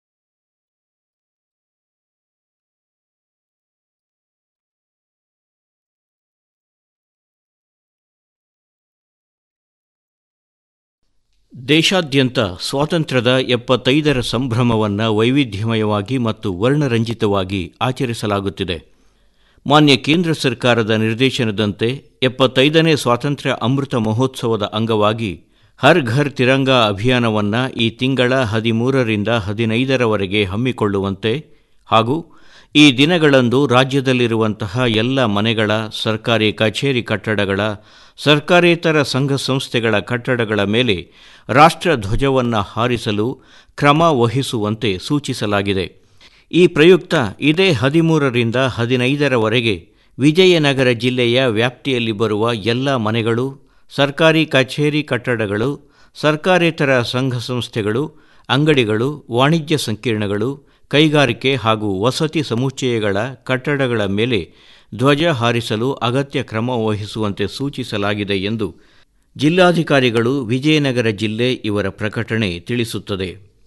Speaker 13: ದೇಶಾದ್ಯಂತ ಸ್ವಾತಂತ್ರ್ಯದ ಎಪ್ಪತ್ತೈದರ ಸಂಭ್ರಮವನ್ನು ವೈವಿಧ್ಯಮಯವಾಗಿ ಮತ್ತು ವರ್ಣರಂಜಿತವಾಗಿ ಆಚರಿಸಲಾಗುತ್ತಿದೆ ಮಾನ್ಯ ಕೇಂದ್ರ ಸರ್ಕಾರದ ನಿರ್ದೇಶನದಂತೆ ಎಪ್ಪತ್ತೈದನೇ ಸ್ವಾತಂತ್ರ್ಯ ಅಮೃತ ಮಹೋತ್ಸವದ ಅಂಗವಾಗಿ ಹರ್ ಘರ್ ತಿರಂಗಾ ಅಭಿಯಾನವನ್ನು ಈ ತಿಂಗಳ ಹದಿಮೂರರಿಂದ ಹದಿನೈದರವರೆಗೆ ಹಮ್ಮಿಕೊಳ್ಳುವಂತೆ ಹಾಗೂ ಈ ದಿನಗಳಂದು ರಾಜ್ಯದಲ್ಲಿರುವಂತಹ ಎಲ್ಲ ಮನೆಗಳ ಸರ್ಕಾರಿ ಕಚೇರಿ ಕಟ್ಟಡಗಳ ಸರ್ಕಾರೇತರ ಸಂಘ ಸಂಸ್ಥೆಗಳ ಕಟ್ಟಡಗಳ ಮೇಲೆ ರಾಷ್ಟ್ರ ಧ್ವಜವನ್ನು ಹಾರಿಸಲು ಕ್ರಮ ವಹಿಸುವಂತೆ ಸೂಚಿಸಲಾಗಿದೆ ಈ ಪ್ರಯುಕ್ತ ಇದೇ ಹದಿಮೂರರಿಂದ ಹದಿನೈದರವರೆಗೆ ವಿಜಯನಗರ ಜಿಲ್ಲೆಯ ವ್ಯಾಪ್ತಿಯಲ್ಲಿ ಬರುವ ಎಲ್ಲ ಮನೆಗಳು ಸರ್ಕಾರಿ ಕಚೇರಿ ಕಟ್ಟಡಗಳು ಸರ್ಕಾರೇತರ ಸಂಘ ಸಂಸ್ಥೆಗಳು ಅಂಗಡಿಗಳು ವಾಣಿಜ್ಯ ಸಂಕೀರ್ಣಗಳು ಕೈಗಾರಿಕೆ ಹಾಗೂ ವಸತಿ ಸಮುಚ್ಚಯಗಳ ಕಟ್ಟಡಗಳ ಮೇಲೆ ಧ್ವಜ ಹಾರಿಸಲು ಅಗತ್ಯ ಕ್ರಮ ವಹಿಸುವಂತೆ ಸೂಚಿಸಲಾಗಿದೆ ಎಂದು ಜಿಲ್ಲಾಧಿಕಾರಿಗಳು ವಿಜಯನಗರ ಜಿಲ್ಲೆ ಇವರ ಪ್ರಕಟಣೆ ತಿಳಿಸುತ್ತದೆ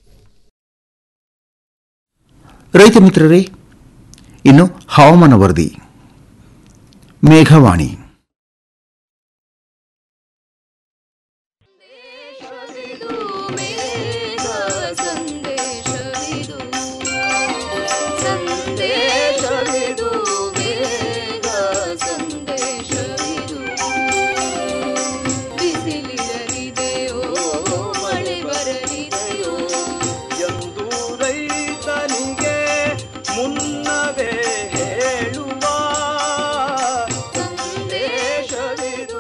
Speaker 6: ರೈತ ಮಿತ್ರರೇ ಇನ್ನು ಹವಾಮಾನ ವರದಿ ಮೇಘವಾಣಿ
Speaker 14: ಎಂದು ರೈತನಿಗೆ ಮುನ್ನವೇ ಹೇಳುವ ಸಂದೇಶವಿದು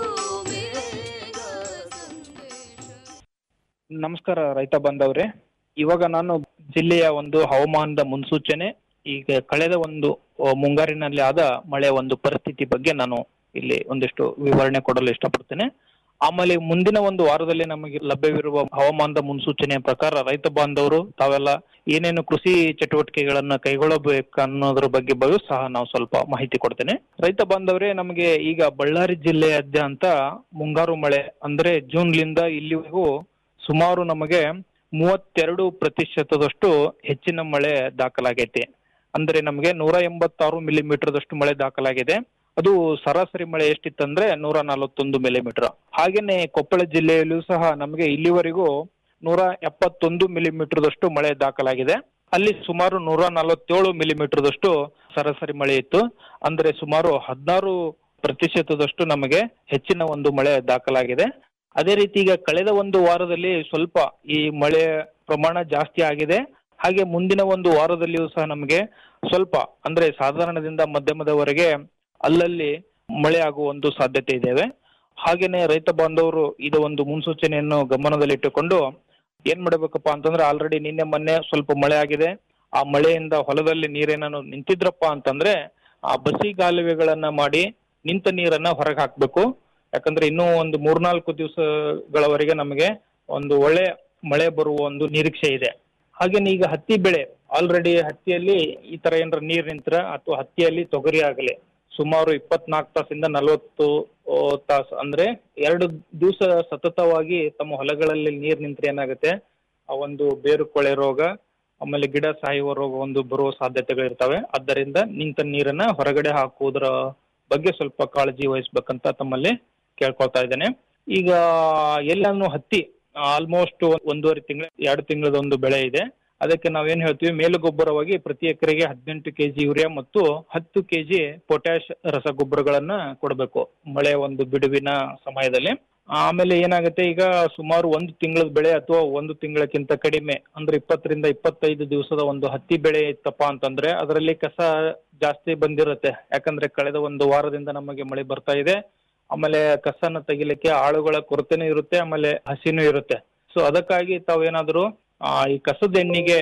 Speaker 15: ನಮಸ್ಕಾರ ರೈತ ಬಾಂಧವ್ರೆ ಇವಾಗ ನಾನು ಜಿಲ್ಲೆಯ ಒಂದು ಹವಾಮಾನದ ಮುನ್ಸೂಚನೆ ಈಗ ಕಳೆದ ಒಂದು ಆ, ಮುಂಗಾರಿನಲ್ಲಿ ಆದ ಮಳೆಯ ಒಂದು ಪರಿಸ್ಥಿತಿ ಬಗ್ಗೆ ನಾನು ಇಲ್ಲಿ ಒಂದಿಷ್ಟು ವಿವರಣೆ ಕೊಡಲು ಇಷ್ಟಪಡ್ತೇನೆ ಆಮೇಲೆ ಮುಂದಿನ ಒಂದು ವಾರದಲ್ಲಿ ನಮಗೆ ಲಭ್ಯವಿರುವ ಹವಾಮಾನದ ಮುನ್ಸೂಚನೆಯ ಪ್ರಕಾರ ರೈತ ಬಾಂಧವರು ತಾವೆಲ್ಲ ಏನೇನು ಕೃಷಿ ಚಟುವಟಿಕೆಗಳನ್ನ ಕೈಗೊಳ್ಳಬೇಕು ಅನ್ನೋದ್ರ ಬಗ್ಗೆ ಬಗ್ಗೆ ಸಹ ನಾವು ಸ್ವಲ್ಪ ಮಾಹಿತಿ ಕೊಡ್ತೇನೆ ರೈತ ಬಾಂಧವರೇ ನಮಗೆ ಈಗ ಬಳ್ಳಾರಿ ಜಿಲ್ಲೆಯಾದ್ಯಂತ ಮುಂಗಾರು ಮಳೆ ಅಂದ್ರೆ ಜೂನ್ಲಿಂದ ಇಲ್ಲಿವರೆಗೂ ಸುಮಾರು ನಮಗೆ ಮೂವತ್ತೆರಡು ಪ್ರತಿಶತದಷ್ಟು ಹೆಚ್ಚಿನ ಮಳೆ ದಾಖಲಾಗೈತೆ ಅಂದ್ರೆ ನಮಗೆ ನೂರ ಎಂಬತ್ತಾರು ಮಿಲಿಮೀಟರ್ದಷ್ಟು ಮಳೆ ದಾಖಲಾಗಿದೆ ಅದು ಸರಾಸರಿ ಮಳೆ ಎಷ್ಟಿತ್ತಂದ್ರೆ ನೂರ ನಲವತ್ತೊಂದು ಮಿಲಿಮೀಟರ್ ಹಾಗೇನೆ ಕೊಪ್ಪಳ ಜಿಲ್ಲೆಯಲ್ಲೂ ಸಹ ನಮಗೆ ಇಲ್ಲಿವರೆಗೂ ನೂರ ಎಪ್ಪತ್ತೊಂದು ಮಿಲಿಮೀಟರ್ದಷ್ಟು ಮಳೆ ದಾಖಲಾಗಿದೆ ಅಲ್ಲಿ ಸುಮಾರು ನೂರ ನಲವತ್ತೇಳು ಮಿಲಿಮೀಟರ್ದಷ್ಟು ಸರಾಸರಿ ಮಳೆ ಇತ್ತು ಅಂದ್ರೆ ಸುಮಾರು ಹದಿನಾರು ಪ್ರತಿಶತದಷ್ಟು ನಮಗೆ ಹೆಚ್ಚಿನ ಒಂದು ಮಳೆ ದಾಖಲಾಗಿದೆ ಅದೇ ರೀತಿ ಈಗ ಕಳೆದ ಒಂದು ವಾರದಲ್ಲಿ ಸ್ವಲ್ಪ ಈ ಮಳೆ ಪ್ರಮಾಣ ಜಾಸ್ತಿ ಆಗಿದೆ ಹಾಗೆ ಮುಂದಿನ ಒಂದು ವಾರದಲ್ಲಿಯೂ ಸಹ ನಮಗೆ ಸ್ವಲ್ಪ ಅಂದ್ರೆ ಸಾಧಾರಣದಿಂದ ಮಧ್ಯಮದವರೆಗೆ ಅಲ್ಲಲ್ಲಿ ಮಳೆ ಆಗುವ ಒಂದು ಸಾಧ್ಯತೆ ಇದ್ದೇವೆ ಹಾಗೇನೆ ರೈತ ಬಾಂಧವರು ಇದು ಒಂದು ಮುನ್ಸೂಚನೆಯನ್ನು ಗಮನದಲ್ಲಿಟ್ಟುಕೊಂಡು ಏನ್ ಮಾಡಬೇಕಪ್ಪ ಅಂತಂದ್ರೆ ಆಲ್ರೆಡಿ ನಿನ್ನೆ ಮೊನ್ನೆ ಸ್ವಲ್ಪ ಮಳೆ ಆಗಿದೆ ಆ ಮಳೆಯಿಂದ ಹೊಲದಲ್ಲಿ ನೀರೇನಾದ್ರು ನಿಂತಿದ್ರಪ್ಪ ಅಂತಂದ್ರೆ ಆ ಬಸಿಗಾಲುವೆಗಳನ್ನ ಮಾಡಿ ನಿಂತ ನೀರನ್ನ ಹೊರಗೆ ಹಾಕ್ಬೇಕು ಯಾಕಂದ್ರೆ ಇನ್ನೂ ಒಂದು ಮೂರ್ನಾಲ್ಕು ದಿವಸಗಳವರೆಗೆ ನಮಗೆ ಒಂದು ಒಳ್ಳೆ ಮಳೆ ಬರುವ ಒಂದು ನಿರೀಕ್ಷೆ ಇದೆ ಹಾಗೇನೆ ಈಗ ಹತ್ತಿ ಬೆಳೆ ಆಲ್ರೆಡಿ ಹತ್ತಿಯಲ್ಲಿ ಈ ತರ ಏನಾರ ನೀರ್ ನಿಂತರ ಅಥವಾ ಹತ್ತಿಯಲ್ಲಿ ತೊಗರಿ ಆಗಲಿ ಸುಮಾರು ಇಪ್ಪತ್ನಾಲ್ಕು ತಾಸಿಂದ ನಲವತ್ತು ತಾಸು ಅಂದ್ರೆ ಎರಡು ದಿವಸ ಸತತವಾಗಿ ತಮ್ಮ ಹೊಲಗಳಲ್ಲಿ ನೀರ್ ನಿಂತ್ರೆ ಏನಾಗುತ್ತೆ ಆ ಒಂದು ಬೇರು ಕೊಳೆ ರೋಗ ಆಮೇಲೆ ಗಿಡ ಸಾಯುವ ರೋಗ ಒಂದು ಬರುವ ಸಾಧ್ಯತೆಗಳಿರ್ತವೆ ಆದ್ದರಿಂದ ನಿಂತ ನೀರನ್ನ ಹೊರಗಡೆ ಹಾಕುವುದರ ಬಗ್ಗೆ ಸ್ವಲ್ಪ ಕಾಳಜಿ ವಹಿಸ್ಬೇಕಂತ ತಮ್ಮಲ್ಲಿ ಕೇಳ್ಕೊಳ್ತಾ ಇದ್ದೇನೆ ಈಗ ಎಲ್ಲಾನು ಹತ್ತಿ ಆಲ್ಮೋಸ್ಟ್ ಒಂದೂವರೆ ತಿಂಗಳ ಎರಡು ತಿಂಗಳದ ಒಂದು ಬೆಳೆ ಇದೆ ಅದಕ್ಕೆ ನಾವೇನ್ ಹೇಳ್ತೀವಿ ಮೇಲುಗೊಬ್ಬರವಾಗಿ ಪ್ರತಿ ಎಕರೆಗೆ ಹದಿನೆಂಟು ಕೆಜಿ ಯೂರಿಯಾ ಮತ್ತು ಹತ್ತು ಕೆಜಿ ಪೊಟ್ಯಾಶ್ ರಸಗೊಬ್ಬರಗಳನ್ನ ಕೊಡಬೇಕು ಮಳೆ ಒಂದು ಬಿಡುವಿನ ಸಮಯದಲ್ಲಿ ಆಮೇಲೆ ಏನಾಗುತ್ತೆ ಈಗ ಸುಮಾರು ಒಂದು ತಿಂಗಳದ ಬೆಳೆ ಅಥವಾ ಒಂದು ತಿಂಗಳಕ್ಕಿಂತ ಕಡಿಮೆ ಅಂದ್ರೆ ಇಪ್ಪತ್ತರಿಂದ ಇಪ್ಪತ್ತೈದು ದಿವಸದ ಒಂದು ಹತ್ತಿ ಬೆಳೆ ಇತ್ತಪ್ಪ ಅಂತಂದ್ರೆ ಅದರಲ್ಲಿ ಕಸ ಜಾಸ್ತಿ ಬಂದಿರುತ್ತೆ ಯಾಕಂದ್ರೆ ಕಳೆದ ಒಂದು ವಾರದಿಂದ ನಮಗೆ ಮಳೆ ಬರ್ತಾ ಇದೆ ಆಮೇಲೆ ಕಸನ ತೆಗಿಲಿಕ್ಕೆ ಆಳುಗಳ ಕೊರತೆನೂ ಇರುತ್ತೆ ಆಮೇಲೆ ಹಸಿನೂ ಇರುತ್ತೆ ಸೊ ಅದಕ್ಕಾಗಿ ತಾವೇನಾದ್ರು ಆ, ಈ ಕಸದ ಎಣ್ಣಿಗೆ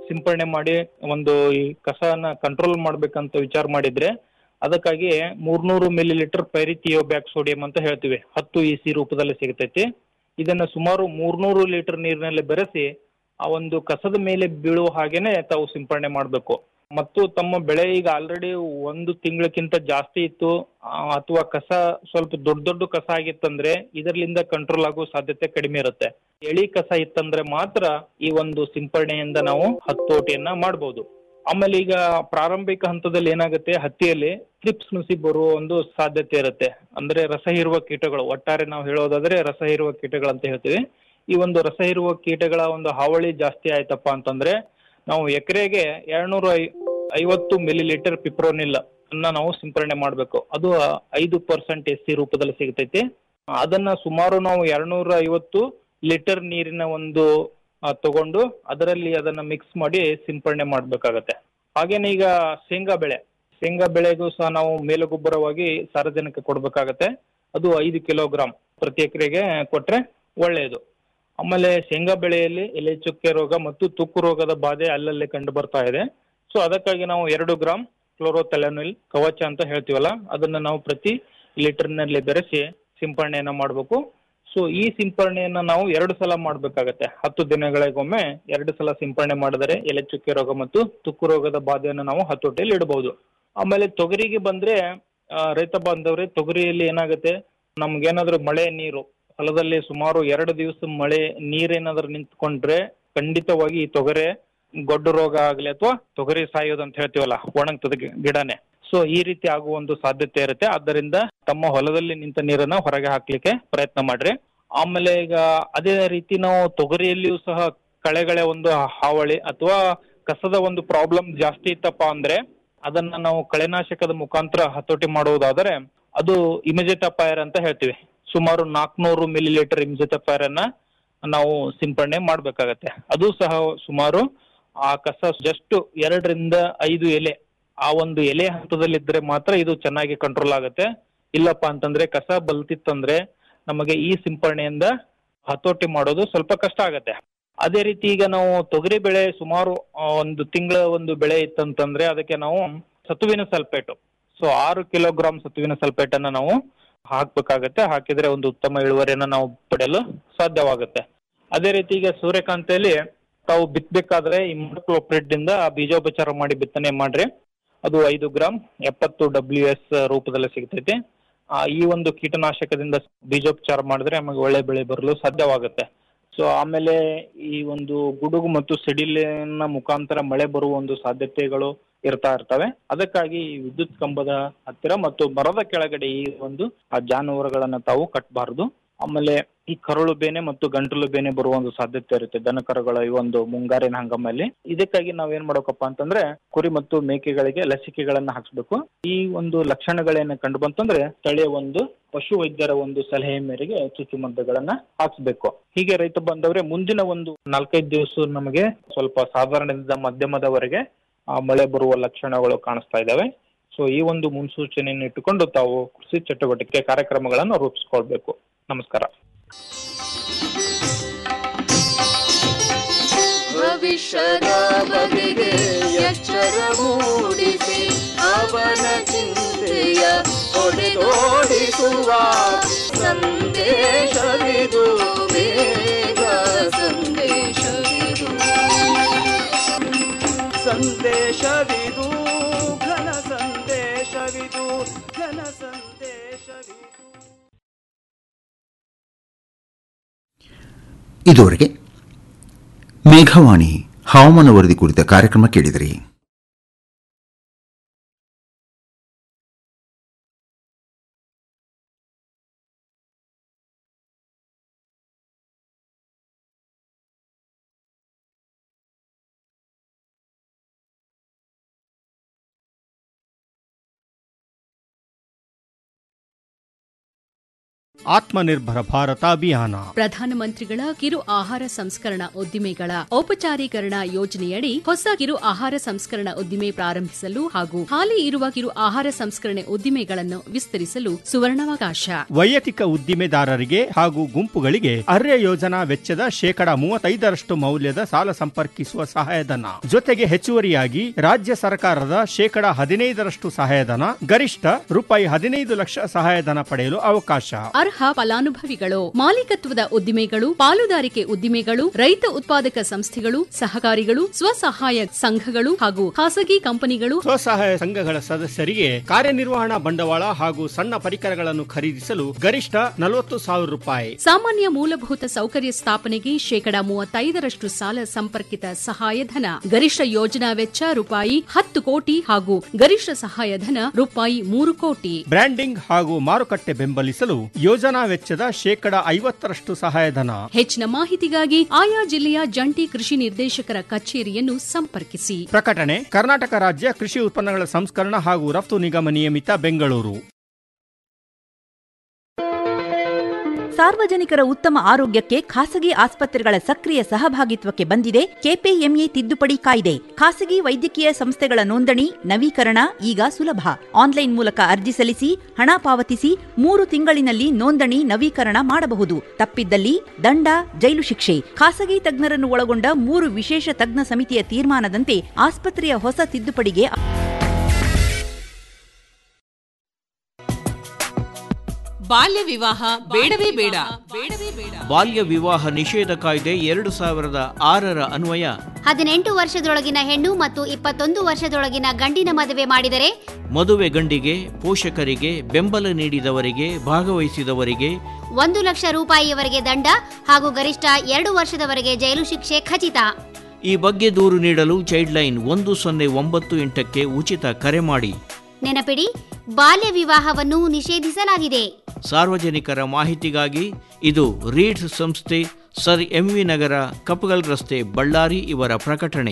Speaker 15: ಸಿಂಪರಣೆ ಮಾಡಿ ಒಂದು ಈ ಕಸನ ಕಂಟ್ರೋಲ್ ಮಾಡ್ಬೇಕಂತ ವಿಚಾರ ಮಾಡಿದ್ರೆ ಅದಕ್ಕಾಗಿ ಮೂರ್ನೂರು millilitre pyrithiobac sodium ಅಂತ ಹೇಳ್ತೀವಿ ಹತ್ತು ಇ ಸಿ ರೂಪದಲ್ಲಿ ಸಿಗ್ತೈತಿ ಇದನ್ನ ಸುಮಾರು ಮೂರ್ನೂರು ಲೀಟರ್ ನೀರಿನಲ್ಲಿ ಬೆರೆಸಿ ಆ ಒಂದು ಕಸದ ಮೇಲೆ ಬೀಳುವ ಹಾಗೇನೆ ತಾವು ಸಿಂಪರಣೆ ಮಾಡಬೇಕು ಮತ್ತು ತಮ್ಮ ಬೆಳೆ ಈಗ ಆಲ್ರೆಡಿ ಒಂದು ತಿಂಗಳಕ್ಕಿಂತ ಜಾಸ್ತಿ ಇತ್ತು ಆ, ಅಥವಾ ಕಸ ಸ್ವಲ್ಪ ದೊಡ್ಡ ದೊಡ್ಡ ಕಸ ಆಗಿತ್ತಂದ್ರೆ ಇದರಿಂದ ಕಂಟ್ರೋಲ್ ಆಗೋ ಸಾಧ್ಯತೆ ಕಡಿಮೆ ಇರುತ್ತೆ ಎಳಿ ಕಸ ಇತ್ತಂದ್ರೆ ಮಾತ್ರ ಈ ಒಂದು ಸಿಂಪರಣೆಯಿಂದ ನಾವು ಹತೋಟಿಯನ್ನ ಮಾಡಬಹುದು ಆಮೇಲೆ ಈಗ ಪ್ರಾರಂಭಿಕ ಹಂತದಲ್ಲಿ ಏನಾಗುತ್ತೆ ಹತ್ತಿಯಲ್ಲಿ ಟ್ರಿಪ್ಸ್ ನುಸಿ ಬರುವ ಒಂದು ಸಾಧ್ಯತೆ ಇರುತ್ತೆ ಅಂದ್ರೆ ರಸ ಹೀರುವ ಕೀಟಗಳು ಒಟ್ಟಾರೆ ನಾವು ಹೇಳೋದಾದ್ರೆ ರಸ ಹೀರುವ ಕೀಟಗಳು ಅಂತ ಹೇಳ್ತೀವಿ ಈ ಒಂದು ರಸ ಹೀರುವ ಕೀಟಗಳ ಒಂದು ಹಾವಳಿ ಜಾಸ್ತಿ ಆಯ್ತಪ್ಪ ಅಂತಂದ್ರೆ ನಾವು ಎಕರೆಗೆ ಎರಡ್ನೂರ ಐವತ್ತು ಮಿಲಿ ಲೀಟರ್ ಪಿಪ್ರೋನಿಲ್ ಅನ್ನ ನಾವು ಸಿಂಪರಣೆ ಮಾಡಬೇಕು ಅದು ಐದು ಪರ್ಸೆಂಟ್ ಎಸ್ ಸಿ ರೂಪದಲ್ಲಿ ಸಿಗ್ತೈತಿ ಅದನ್ನ ಸುಮಾರು ನಾವು ಎರಡ್ನೂರ ಐವತ್ತು ಲೀಟರ್ ನೀರಿನ ಒಂದು ಆ, ತಗೊಂಡು ಅದರಲ್ಲಿ ಅದನ್ನ ಮಿಕ್ಸ್ ಮಾಡಿ ಸಿಂಪರಣೆ ಮಾಡ್ಬೇಕಾಗತ್ತೆ ಹಾಗೇನೆ ಈಗ ಶೇಂಗಾ ಬೆಳೆ ಶೇಂಗಾ ಬೆಳೆಗೂ ಸಹ ನಾವು ಮೇಲುಗೊಬ್ಬರವಾಗಿ ಸಾರಜನಕ ಕೊಡ್ಬೇಕಾಗತ್ತೆ ಅದು ಐದು ಕಿಲೋಗ್ರಾಮ್ ಪ್ರತಿ ಎಕರೆಗೆ ಕೊಟ್ರೆ ಒಳ್ಳೆಯದು ಆಮೇಲೆ ಶೇಂಗಾ ಬೆಳೆಯಲ್ಲಿ ಎಲೆ ಚುಕ್ಕೆ ರೋಗ ಮತ್ತು ತುಕ್ಕು ರೋಗದ ಬಾಧೆ ಅಲ್ಲಲ್ಲಿ ಕಂಡು ಬರ್ತಾ ಇದೆ ಸೊ ಅದಕ್ಕಾಗಿ ನಾವು ಎರಡು ಗ್ರಾಮ್ ಕ್ಲೋರೋಥೆಲನಿಲ್ ಕವಚ ಅಂತ ಹೇಳ್ತೀವಲ್ಲ ಅದನ್ನ ನಾವು ಪ್ರತಿ ಲೀಟರ್ನಲ್ಲಿ ಬೆರೆಸಿ ಸಿಂಪರಣೆಯನ್ನ ಮಾಡಬೇಕು ಸೊ ಈ ಸಿಂಪರಣೆಯನ್ನ ನಾವು ಎರಡು ಸಲ ಮಾಡ್ಬೇಕಾಗತ್ತೆ ಹತ್ತು ದಿನಗಳಿಗೊಮ್ಮೆ ಎರಡು ಸಲ ಸಿಂಪರಣೆ ಮಾಡಿದರೆ ಎಲೆ ಚುಕ್ಕೆ ರೋಗ ಮತ್ತು ತುಕ್ಕು ರೋಗದ ಬಾಧೆಯನ್ನು ನಾವು ಹತೋಟಿಯಲ್ಲಿ ಇಡಬಹುದು ಆಮೇಲೆ ತೊಗರಿಗೆ ಬಂದ್ರೆ ಆ, ರೈತ ಬಾಂಧವ್ರೆ ತೊಗರಿಯಲ್ಲಿ ಏನಾಗುತ್ತೆ ನಮ್ಗೇನಾದ್ರೂ ಮಳೆ ನೀರು ಹೊಲದಲ್ಲಿ ಸುಮಾರು ಎರಡು ದಿವಸ ಮಳೆ ನೀರೇನಾದ್ರೂ ನಿಂತ್ಕೊಂಡ್ರೆ ಖಂಡಿತವಾಗಿ ಈ ತೊಗರೆ ಗೊಡ್ಡು ರೋಗ ಆಗ್ಲಿ ಅಥವಾ ತೊಗರಿ ಸಾಯೋದು ಅಂತ ಹೇಳ್ತೀವಲ್ಲ ಒಣಗ್ತದ ಗಿ- ಗಿಡನೇ ಸೊ ಈ ರೀತಿ ಆಗುವ ಒಂದು ಸಾಧ್ಯತೆ ಇರುತ್ತೆ ಆದ್ದರಿಂದ ತಮ್ಮ ಹೊಲದಲ್ಲಿ ನಿಂತ ನೀರನ್ನ ಹೊರಗೆ ಹಾಕ್ಲಿಕ್ಕೆ ಪ್ರಯತ್ನ ಮಾಡ್ರಿ ಆಮೇಲೆ ಈಗ ಅದೇ ರೀತಿ ನಾವು ತೊಗರಿಯಲ್ಲಿಯೂ ಸಹ ಕಳೆಗಳ ಒಂದು ಹಾವಳಿ ಅಥವಾ ಕಸದ ಒಂದು ಪ್ರಾಬ್ಲಮ್ ಜಾಸ್ತಿ ಇತ್ತಪ್ಪ ಅಂದ್ರೆ ಅದನ್ನ ನಾವು ಕಳೆನಾಶಕದ ಮುಖಾಂತರ ಹತೋಟಿ ಮಾಡುವುದಾದರೆ ಅದು ಇಮಿಜೆಟಫೈರ್ ಅಂತ ಹೇಳ್ತೀವಿ ಸುಮಾರು ನಾಲ್ಕುನೂರು ಮಿಲಿ ಲೀಟರ್ ಇಮಿಜೆಟಫೈರ್ ಅನ್ನ ನಾವು ಸಿಂಪರಣೆ ಮಾಡ್ಬೇಕಾಗತ್ತೆ ಅದು ಸಹ ಸುಮಾರು ಆ ಕಸ ಜಸ್ಟ್ ಎರಡರಿಂದ ಐದು ಎಲೆ ಆ ಒಂದು ಎಲೆ ಹಂತದಲ್ಲಿದ್ರೆ ಮಾತ್ರ ಇದು ಚೆನ್ನಾಗಿ ಕಂಟ್ರೋಲ್ ಆಗುತ್ತೆ ಇಲ್ಲಪ್ಪ ಅಂತಂದ್ರೆ ಕಸ ಬಲ್ತಿತ್ತಂದ್ರೆ ನಮಗೆ ಈ ಸಿಂಪರಣೆಯಿಂದ ಹತೋಟಿ ಮಾಡೋದು ಸ್ವಲ್ಪ ಕಷ್ಟ ಆಗತ್ತೆ ಅದೇ ರೀತಿ ಈಗ ನಾವು ತೊಗರಿ ಬೆಳೆ ಸುಮಾರು ಆ, ಒಂದು ತಿಂಗಳ ಒಂದು ಬೆಳೆ ಇತ್ತಂತಂದ್ರೆ ಅದಕ್ಕೆ ನಾವು ಸತುವಿನ ಸಲ್ಫೇಟು ಸೊ ಆರು ಕಿಲೋಗ್ರಾಮ್ ಸತುವಿನ ಸಲ್ಫೇಟ್ ಅನ್ನ ನಾವು ಹಾಕ್ಬೇಕಾಗತ್ತೆ ಹಾಕಿದ್ರೆ ಒಂದು ಉತ್ತಮ ಇಳುವರಿಯನ್ನ ನಾವು ಪಡೆಯಲು ಸಾಧ್ಯವಾಗುತ್ತೆ ಅದೇ ರೀತಿ ಈಗ ಸೂರ್ಯಕಾಂತಿಯಲ್ಲಿ ತಾವು ಬಿತ್ತಬೇಕಾದ್ರೆ ಈ ಮೊನೊಕ್ಲೋಪ್ರಿಡ್ ಇಂದ ಬೀಜೋಪಚಾರ ಮಾಡಿ ಬಿತ್ತನೆ ಮಾಡ್ರಿ ಅದು ಐದು ಗ್ರಾಮ್ ಎಪ್ಪತ್ತು ಡಬ್ಲ್ಯೂ ಎಸ್ ರೂಪದಲ್ಲಿ ಸಿಗ್ತೈತಿ ಆ, ಈ ಒಂದು ಕೀಟನಾಶಕದಿಂದ ಬೀಜೋಪಚಾರ ಮಾಡಿದ್ರೆ ನಮಗೆ ಒಳ್ಳೆ ಬೆಳೆ ಬರಲು ಸಾಧ್ಯವಾಗುತ್ತೆ ಸೊ ಆಮೇಲೆ ಈ ಒಂದು ಗುಡುಗು ಮತ್ತು ಸಿಡಿಲಿನ ಮುಖಾಂತರ ಮಳೆ ಬರುವ ಒಂದು ಸಾಧ್ಯತೆಗಳು ಇರ್ತಾ ಇರ್ತವೆ ಅದಕ್ಕಾಗಿ ಈ ವಿದ್ಯುತ್ ಕಂಬದ ಹತ್ತಿರ ಮತ್ತು ಮರದ ಕೆಳಗಡೆ ಈ ಒಂದು ಆ ಜಾನುವಾರುಗಳನ್ನ ತಾವು ಕಟ್ಟಬಾರದು ಆಮೇಲೆ ಈ ಕರುಳು ಬೇನೆ ಮತ್ತು ಗಂಟಲು ಬೇನೆ ಬರುವ ಒಂದು ಸಾಧ್ಯತೆ ಇರುತ್ತೆ ದನಕರುಗಳ ಈ ಒಂದು ಮುಂಗಾರಿನ ಹಂಗಾಮಲ್ಲಿ ಇದಕ್ಕಾಗಿ ನಾವ್ ಏನ್ ಮಾಡ್ಬೇಕಪ್ಪ ಅಂತಂದ್ರೆ ಕುರಿ ಮತ್ತು ಮೇಕೆಗಳಿಗೆ ಲಸಿಕೆಗಳನ್ನ ಹಾಕ್ಸ್ಬೇಕು ಈ ಒಂದು ಲಕ್ಷಣಗಳೇನ ಕಂಡು ಬಂತಂದ್ರೆ ಸ್ಥಳೀಯ ಒಂದು ಪಶು ವೈದ್ಯರ ಒಂದು ಸಲಹೆ ಮೇರೆಗೆ ಚುಚ್ಚುಮದ್ದುಗಳನ್ನ ಹಾಕ್ಸ್ಬೇಕು ಹೀಗೆ ರೈತ ಬಂದವರೆ ಮುಂದಿನ ಒಂದು ನಾಲ್ಕೈದು ದಿವಸ ನಮಗೆ ಸ್ವಲ್ಪ ಸಾಧಾರಣದಿಂದ ಮಧ್ಯಮದವರೆಗೆ ಆ ಮಳೆ ಬರುವ ಲಕ್ಷಣಗಳು ಕಾಣಿಸ್ತಾ ಇದ್ದಾವೆ ಸೊ ಈ ಒಂದು ಮುನ್ಸೂಚನೆಯನ್ನು ಇಟ್ಟುಕೊಂಡು ತಾವು ಕೃಷಿ ಚಟುವಟಿಕೆ ಕಾರ್ಯಕ್ರಮಗಳನ್ನು ರೂಪಿಸ್ಕೊಳ್ಬೇಕು ನಮಸ್ಕಾರ
Speaker 14: ಭವಿಷ್ಯದ ಬಗೆಗೆ ಎಚ್ಚರ ಮೂಡಿಸಿ ಅವನ ಚಿಂತೆಯ ಹೊಡೆದೋಡಿಸುವ ಸಂದೇಶವಿದು ಬೇಗ ಸಂದೇಶವಿದು ಸಂದೇಶವಿದು ಘನ ಸಂದೇಶವಿದು ಘನ ಸಂದೇಶವಿದು
Speaker 6: ಇದುವರೆಗೆ ಮೇಘವಾಣಿ ಹವಾಮಾನ ವರದಿ ಕುರಿತ ಕಾರ್ಯಕ್ರಮ ಕೇಳಿದಿರಿ
Speaker 16: ಆತ್ಮನಿರ್ಭರ ಭಾರತ ಅಭಿಯಾನ
Speaker 17: ಪ್ರಧಾನಮಂತ್ರಿಗಳ ಕಿರು ಆಹಾರ ಸಂಸ್ಕರಣಾ ಉದ್ದಿಮೆಗಳ ಔಪಚಾರೀಕರಣ ಯೋಜನೆಯಡಿ ಹೊಸ ಕಿರು ಆಹಾರ ಸಂಸ್ಕರಣಾ ಉದ್ದಿಮೆ ಪ್ರಾರಂಭಿಸಲು ಹಾಗೂ ಹಾಲಿ ಇರುವ ಕಿರು ಆಹಾರ ಸಂಸ್ಕರಣೆ ಉದ್ದಿಮೆಗಳನ್ನು ವಿಸ್ತರಿಸಲು ಸುವರ್ಣಾವಕಾಶ
Speaker 16: ವೈಯಕ್ತಿಕ ಉದ್ದಿಮೆದಾರರಿಗೆ ಹಾಗೂ ಗುಂಪುಗಳಿಗೆ ಅರ್ಯ ಯೋಜನಾ ವೆಚ್ಚದ ಶೇಕಡ ಮೂವತ್ತೈದರಷ್ಟು ಮೌಲ್ಯದ ಸಾಲ ಸಂಪರ್ಕಿಸುವ ಸಹಾಯಧನ ಜೊತೆಗೆ ಹೆಚ್ಚುವರಿಯಾಗಿ ರಾಜ್ಯ ಸರ್ಕಾರದ ಶೇಕಡ ಹದಿನೈದರಷ್ಟು ಸಹಾಯಧನ ಗರಿಷ್ಠ ರೂಪಾಯಿ ಹದಿನೈದು ಲಕ್ಷ ಸಹಾಯಧನ ಪಡೆಯಲು ಅವಕಾಶ
Speaker 17: ಅರ್ಹ ಫಲಾನುಭವಿಗಳು ಮಾಲೀಕತ್ವದ ಉದ್ದಿಮೆಗಳು ಪಾಲುದಾರಿಕೆ ಉದ್ದಿಮೆಗಳು ರೈತ ಉತ್ಪಾದಕ ಸಂಸ್ಥೆಗಳು ಸಹಕಾರಿಗಳು ಸ್ವಸಹಾಯ ಸಂಘಗಳು ಹಾಗೂ ಖಾಸಗಿ ಕಂಪನಿಗಳು
Speaker 16: ಸ್ವಸಹಾಯ ಸಂಘಗಳ ಸದಸ್ಯರಿಗೆ ಕಾರ್ಯನಿರ್ವಹಣಾ ಬಂಡವಾಳ ಹಾಗೂ ಸಣ್ಣ ಪರಿಕರಗಳನ್ನು ಖರೀದಿಸಲು ಗರಿಷ್ಠ ನಲವತ್ತು ಸಾವಿರ ರೂಪಾಯಿ
Speaker 17: ಸಾಮಾನ್ಯ ಮೂಲಭೂತ ಸೌಕರ್ಯ ಸ್ಥಾಪನೆಗೆ ಶೇಕಡ ಮೂವತ್ತೈದರಷ್ಟು ಸಾಲ ಸಂಪರ್ಕಿತ ಸಹಾಯಧನ ಗರಿಷ್ಠ ಯೋಜನಾ ವೆಚ್ಚ ರೂಪಾಯಿ ಹತ್ತು ಕೋಟಿ ಹಾಗೂ ಗರಿಷ್ಠ ಸಹಾಯಧನ ರೂಪಾಯಿ ಮೂರು ಕೋಟಿ
Speaker 16: ಬ್ರ್ಯಾಂಡಿಂಗ್ ಹಾಗೂ ಮಾರುಕಟ್ಟೆ ಬೆಂಬಲಿಸಲು ಯೋಜನಾ ವೆಚ್ಚದ ಶೇಕಡ ಐವತ್ತರಷ್ಟು ಸಹಾಯಧನ
Speaker 17: ಹೆಚ್ಚಿನ ಮಾಹಿತಿಗಾಗಿ ಆಯಾ ಜಿಲ್ಲೆಯ ಜಂಟಿ ಕೃಷಿ ನಿರ್ದೇಶಕರ ಕಚೇರಿಯನ್ನು ಸಂಪರ್ಕಿಸಿ
Speaker 16: ಪ್ರಕಟಣೆ ಕರ್ನಾಟಕ ರಾಜ್ಯ ಕೃಷಿ ಉತ್ಪನ್ನಗಳ ಸಂಸ್ಕರಣ ಹಾಗೂ ರಫ್ತು ನಿಗಮ ನಿಯಮಿತ ಬೆಂಗಳೂರು
Speaker 18: ಸಾರ್ವಜನಿಕರ ಉತ್ತಮ ಆರೋಗ್ಯಕ್ಕೆ ಖಾಸಗಿ ಆಸ್ಪತ್ರೆಗಳ ಸಕ್ರಿಯ ಸಹಭಾಗಿತ್ವಕ್ಕೆ ಬಂದಿದೆ ಕೆಪಿಎಂಇ ತಿದ್ದುಪಡಿ ಕಾಯ್ದೆ ಖಾಸಗಿ ವೈದ್ಯಕೀಯ ಸಂಸ್ಥೆಗಳ ನೋಂದಣಿ ನವೀಕರಣ ಈಗ ಸುಲಭ ಆನ್ಲೈನ್ ಮೂಲಕ ಅರ್ಜಿ ಸಲ್ಲಿಸಿ ಹಣ ಪಾವತಿಸಿ ಮೂರು ತಿಂಗಳಿನಲ್ಲಿ ನೋಂದಣಿ ನವೀಕರಣ ಮಾಡಬಹುದು ತಪ್ಪಿದ್ದಲ್ಲಿ ದಂಡ ಜೈಲು ಶಿಕ್ಷೆ ಖಾಸಗಿ ತಜ್ಞರನ್ನು ಒಳಗೊಂಡ ಮೂರು ವಿಶೇಷ ತಜ್ಞ ಸಮಿತಿಯ ತೀರ್ಮಾನದಂತೆ ಆಸ್ಪತ್ರೆಯ ಹೊಸ ತಿದ್ದುಪಡಿಗೆ
Speaker 19: ಬಾಲ್ಯ ವಿವಾಹ ಬೇಡವೇ ಬೇಡ ಬೇಡವೇ ಬೇಡ
Speaker 13: ಬಾಲ್ಯ ವಿವಾಹ ನಿಷೇಧ ಕಾಯ್ದೆ ಎರಡು ಸಾವಿರದ ಆರರ ಅನ್ವಯ
Speaker 7: ಹದಿನೆಂಟು ವರ್ಷದೊಳಗಿನ ಹೆಣ್ಣು ಮತ್ತು ಇಪ್ಪತ್ತೊಂದು ವರ್ಷದೊಳಗಿನ ಗಂಡಿನ ಮದುವೆ ಮಾಡಿದರೆ
Speaker 13: ಮದುವೆ ಗಂಡಿಗೆ ಪೋಷಕರಿಗೆ ಬೆಂಬಲ ನೀಡಿದವರಿಗೆ ಭಾಗವಹಿಸಿದವರಿಗೆ
Speaker 7: ಒಂದು ಲಕ್ಷ ರೂಪಾಯಿಯವರೆಗೆ ದಂಡ ಹಾಗೂ ಗರಿಷ್ಠ ಎರಡು ವರ್ಷದವರೆಗೆ ಜೈಲು ಶಿಕ್ಷೆ ಖಚಿತ
Speaker 13: ಈ ಬಗ್ಗೆ ದೂರು ನೀಡಲು ಚೈಲ್ಡ್ ಲೈನ್ ಒಂದು ಸೊನ್ನೆ ಒಂಬತ್ತು ಎಂಟಕ್ಕೆ ಉಚಿತ ಕರೆ ಮಾಡಿ
Speaker 7: ನೆನಪಿಡಿ ಬಾಲ್ಯ ವಿವಾಹವನ್ನು ನಿಷೇಧಿಸಲಾಗಿದೆ
Speaker 13: ಸಾರ್ವಜನಿಕರ ಮಾಹಿತಿಗಾಗಿ ಇದು ರೀಡ್ಸ್ ಸಂಸ್ಥೆ ಸರ್ ಎಂವಿ ನಗರ ಕಪಗಲ್ ರಸ್ತೆ ಬಳ್ಳಾರಿ ಇವರ ಪ್ರಕಟಣೆ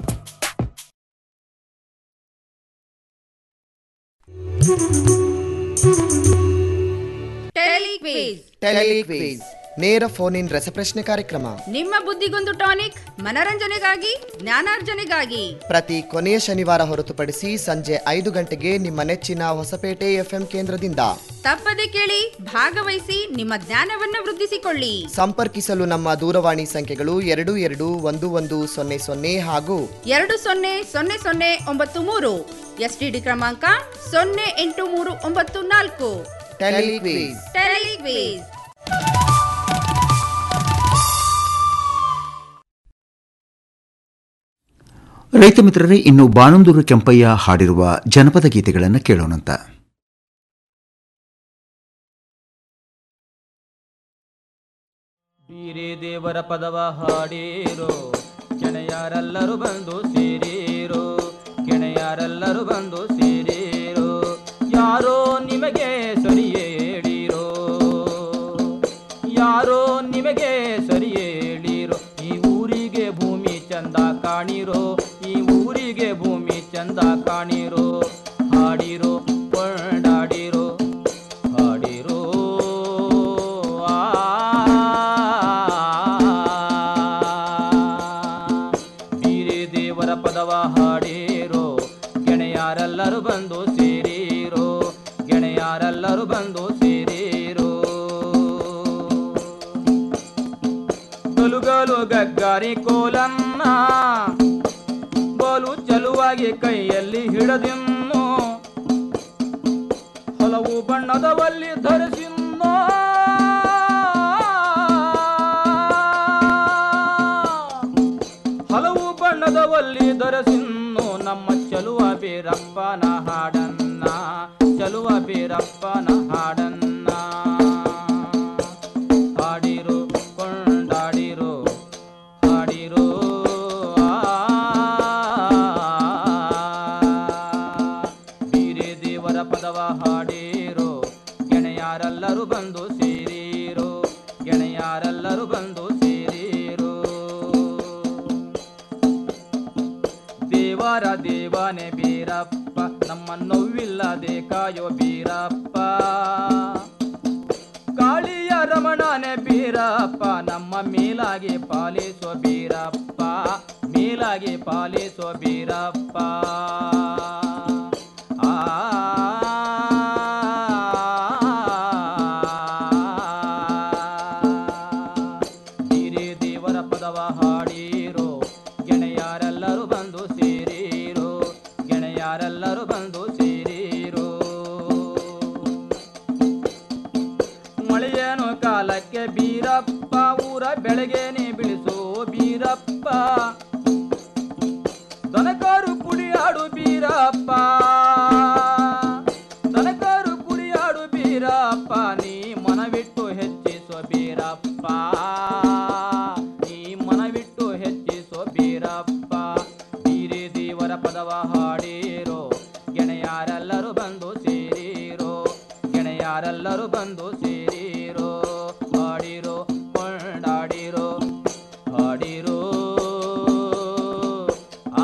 Speaker 20: ಟೆಲಿಕ್ವಿಸ್ ನೇರ ಫೋನ್ ಇನ್ ರಸಪ್ರಶ್ನೆ ಕಾರ್ಯಕ್ರಮ
Speaker 3: ನಿಮ್ಮ ಬುದ್ಧಿಗೊಂದು ಟಾನಿಕ್ ಮನರಂಜನೆಗಾಗಿ ಜ್ಞಾನಾರ್ಜನೆಗಾಗಿ
Speaker 20: ಪ್ರತಿ ಕೊನೆಯ ಶನಿವಾರ ಹೊರತುಪಡಿಸಿ ಸಂಜೆ ಐದು ಗಂಟೆಗೆ ನಿಮ್ಮ ನೆಚ್ಚಿನ ಹೊಸಪೇಟೆ ಎಫ್ಎಂ ಕೇಂದ್ರದಿಂದ
Speaker 3: ತಪ್ಪದೆ ಕೇಳಿ ಭಾಗವಹಿಸಿ ನಿಮ್ಮ ಜ್ಞಾನವನ್ನು ವೃದ್ಧಿಸಿಕೊಳ್ಳಿ
Speaker 20: ಸಂಪರ್ಕಿಸಲು ನಮ್ಮ ದೂರವಾಣಿ ಸಂಖ್ಯೆಗಳು ಎರಡು ಎರಡು ಒಂದು ಒಂದು ಸೊನ್ನೆ ಸೊನ್ನೆ ಹಾಗೂ
Speaker 3: ಎರಡು ಸೊನ್ನೆ ಸೊನ್ನೆ ಸೊನ್ನೆ ಒಂಬತ್ತು ಮೂರು ಎಸ್ಟಿಡಿ ಕ್ರಮಾಂಕ ಸೊನ್ನೆ ಎಂಟು ಮೂರು ಒಂಬತ್ತು ನಾಲ್ಕು
Speaker 20: ಟೆಲಿಕ್ವಿಸ್
Speaker 3: ಟೆಲಿಕ್ವಿಸ್
Speaker 6: ರೈತ ಮಿತ್ರರೇ ಇನ್ನು ಬಾನಂದೂರು ಕೆಂಪಯ್ಯ ಹಾಡಿರುವ ಜನಪದ ಗೀತೆಗಳನ್ನು ಕೇಳೋಣಂತ
Speaker 21: ಬೀರೆ ದೇವರ ಪದವ ಹಾಡೀರೋ ಕೆಣೆಯಾರೆಲ್ಲರೂ ಬಂದು ಸೇರೀರೋ ಕೆಣೆಯಾರೆಲ್ಲರೂ ಬಂದು ಸೇರೀರೋ ಯಾರೋ ನಿಮಗೆ ಸರಿಯೇ ಹೇಳಿರೋ ಯಾರೋ ನಿಮಗೆ ಸರಿಯೇ ಹೇಳಿರೋ ಈ ಊರಿಗೆ ಭೂಮಿ ಚಂದ ಕಾಣಿರೋ ಈ ಊರಿಗೆ ಭೂಮಿ ಚಂದ ಕಾಣಿರೋ ಹಾಡಿರೋ ಕೊಂಡಾಡಿರೋ ಹಾಡಿರೋ ಬೀರೆ ದೇವರ ಪದವ ಹಾಡೀರೋ ಗೆಳೆಯಾರೆಲ್ಲರೂ ಬಂದು ಸೇರೀರೋ ಗೆಳೆಯಾರೆಲ್ಲರೂ ಬಂದು ಸೇರೀರೋ ಗಲುಗಲು ಗಗ್ಗಾರಿ ಕೋಲನ್ನ ಬೋಲು ಚಲುವಾಗಿ ಕೈಯಲ್ಲಿ ಹಿಡದಿನ್ನೋ ಹಲವು ಬಣ್ಣದವಲ್ಲಿ ಧರಿಸಿನ್ನೋ ಹಲವು ಬಣ್ಣದವಲ್ಲಿ ಧರಿಸಿನ್ನೋ ನಮ್ಮ ಚಲುವ ಬೀರಪ್ಪನ ಹಾಡನ್ನ ಚಲುವ ಬೀರಪ್ಪನ ಹಾಡನ್ನ ಹಾಡಿರೋ ಕೊಂಡಾಡಿರೋ ಹಾಡಿರೋ ಬೀರೆ ದೇವರ ಪದವ ಹಾಡೀರೋ ಗೆಳೆಯಾರೆಲ್ಲರೂ ಬಂದು ಸೇರೀರೋ ಗೆಳೆಯಾರೆಲ್ಲರೂ ಬಂದು ಸೇರೀರೋ ದೇವರ ದೇವನೇ ಬೀರಪ್ಪ ನಮ್ಮ ನೋವಿಲ್ಲದೆ ಕಾಯೋ ಬೀರಪ್ಪ ಕಾಡಿ ರಮಣನೆ ಬೀರಪ್ಪ ನಮ್ಮ ಮೇಲಾಗಿ ಪಾಲಿಸೋ ಬೀರಪ್ಪ ಮೇಲಾಗಿ ಪಾಲಿಸೋ ಬೀರಪ್ಪ ಆ ಹಿರಿ ದೇವರ ಪದವ ಹಾಡೀರೋ ಗೆಳೆಯರೆಲ್ಲರೂ ಬಂದು ಸೇರೀರೋ ಗೆಳೆಯರೆಲ್ಲರೂ ಬಂದು ಸೇರೀರೋ ಮಳೆಯೇನು ಕಾಲಕ್ಕೆ ಬೀರಪ್ಪ ಊರ ಬೆಳಗ್ಗೆನೆ ಬಿಳಿಸೋ ಬೀರಪ್ಪ ದನಕಾರು ಕುಡಿಯಾಡು ಬೀರಪ್ಪ ದನಕಾರು ಕುಡಿಯಾಡು ಬೀರಪ್ಪ ನೀ ಮನವಿಟ್ಟು ಹೆಚ್ಚಿಸೋ ಬೀರಪ್ಪ ನೀ ಮನವಿಟ್ಟು ಹೆಚ್ಚಿಸೋ ಬೀರಪ್ಪ ಬೀರಿ ದೇವರ ಪದವ ಹಾಡೀರೋ ಗೆಳೆಯರೆಲ್ಲರೂ ಬಂದು ಸೇರೀರೋ ಗೆಳೆಯರೆಲ್ಲರೂ ಬಂದು ಸೇರೀರೋ ಹಾಡಿರೋ ಕೊಂಡಾಡಿರೋ ಹಾಡಿರೋ ಆ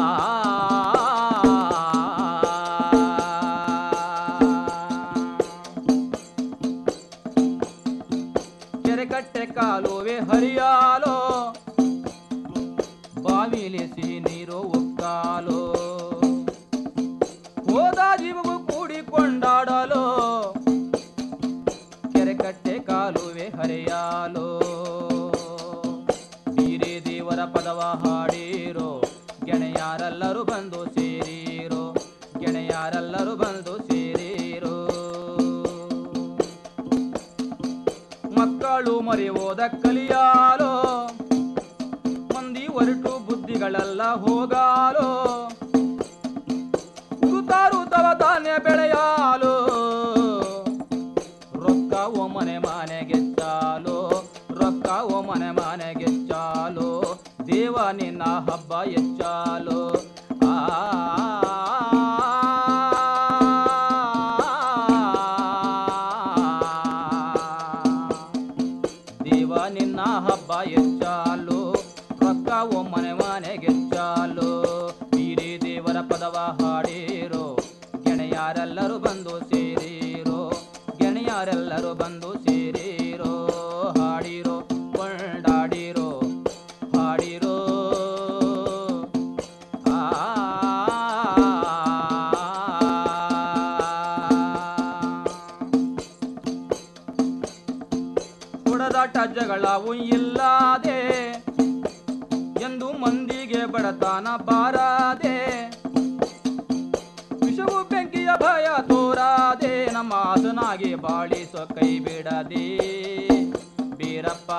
Speaker 21: ಕೆರೆಕಟ್ಟೆ ಕಾಲುವೆ ಹರಿಯಾಲೋ ಬಾವಿಲಿ ಸಿಹಿ ನೀರು ಉಕ್ಕಾಲೋ ಹೋದ ಜೀವವು ಕೂಡಿಕೊಂಡಾಡಲು ಕೆರೆಕಟ್ಟೆ ಕಾಲುವೆ ಹರಿಯಾಲೋ ಬೀರೆ ದೇವರ ಪದವ ಹಾಡೀರೋ ಗೆಳೆಯರೆಲ್ಲರೂ ಬಂದು ಸೇರೀರೋ ಗೆಳೆಯರೆಲ್ಲರೂ ಬಂದು ಸೇರೀರೋ ಮಕ್ಕಳು ಮರೆಯೋದ ಕಲಿಯಾಲೋ ಮಂದಿ ಹೊರಟು ಬುದ್ಧಿಗಳೆಲ್ಲ ಹೋಗಾಲೋ ಉರುತಾರು ತವ ಧಾನ್ಯ ಬೆಳೆಯಾಲು ರೊಕ್ಕ ಓ ಮನೆ ಮನೆಗೆ ಚಾಲು ರೊಕ್ಕ ಓ ಮನೆ ಮನೆಗೆ ಚಾಲು ದೇವ ನಿನ್ನ ಹಬ್ಬ ಹೆಚ್ಚಾಲು ಆ ದೇವ ನಿನ್ನ ಹಬ್ಬ ಹೆಚ್ಚಾಲು ರೊಕ್ಕ ಓ ಮನೆ ಮನೆಗೆ ಚಾಲು ಬೀರಿ ದೇವರ ಪದವ ಹಾಡೀರೋ ಗೆಳೆಯರೆಲ್ಲರೂ ಬಂದು ಸೇರೀರೋ ಗೆಳೆಯರೆಲ್ಲರೂ ಬಂದು ಸೇರೀರೋ ಹಾಡಿರೋ ಕೊಂಡಾಡಿರೋ ಹಾಡಿರೋ ಆ ಹೊಡೆದಾಟ ಜಗಳವು ಇಲ್ಲದೆ ಎಂದು ಮಂದಿಗೆ ಬಡತನ ಬಾರದೆ ವಿಷವು ಬೆಂಕಿಯ ಭಯ ತೋರಾದೆ ನಮ್ಮ ಹಸನಾಗಿ ಬಾಳಿಸೋ ಕೈ ಬಿಡದೆ ಬೀರಪ್ಪ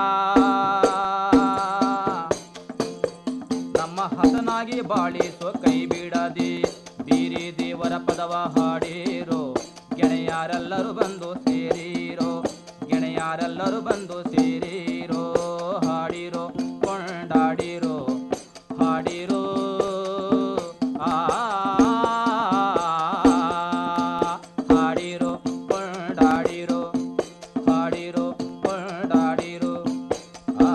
Speaker 21: ನಮ್ಮ ಹಸನಾಗಿ ಬಾಳಿಸೋ ಕೈ ಬಿಡದೆ ಬೀರಿ ದೇವರ ಪದವ ಹಾಡೀರೋ ಗೆಳೆಯರೆಲ್ಲರೂ ಬಂದು ಸೇರೀರೋ ಗೆಳೆಯರೆಲ್ಲರೂ ಬಂದು ಸೇರೀರೋ ಹಾಡಿರೋ ಕೊಂಡಾಡಿರೋ ಹಾಡಿರೋ ಆ ಹಾಡಿರೋ ಕೊಂಡಾಡಿರೋ ಹಾಡಿರೋ ಕೊಂಡಾಡಿರೋ ಆ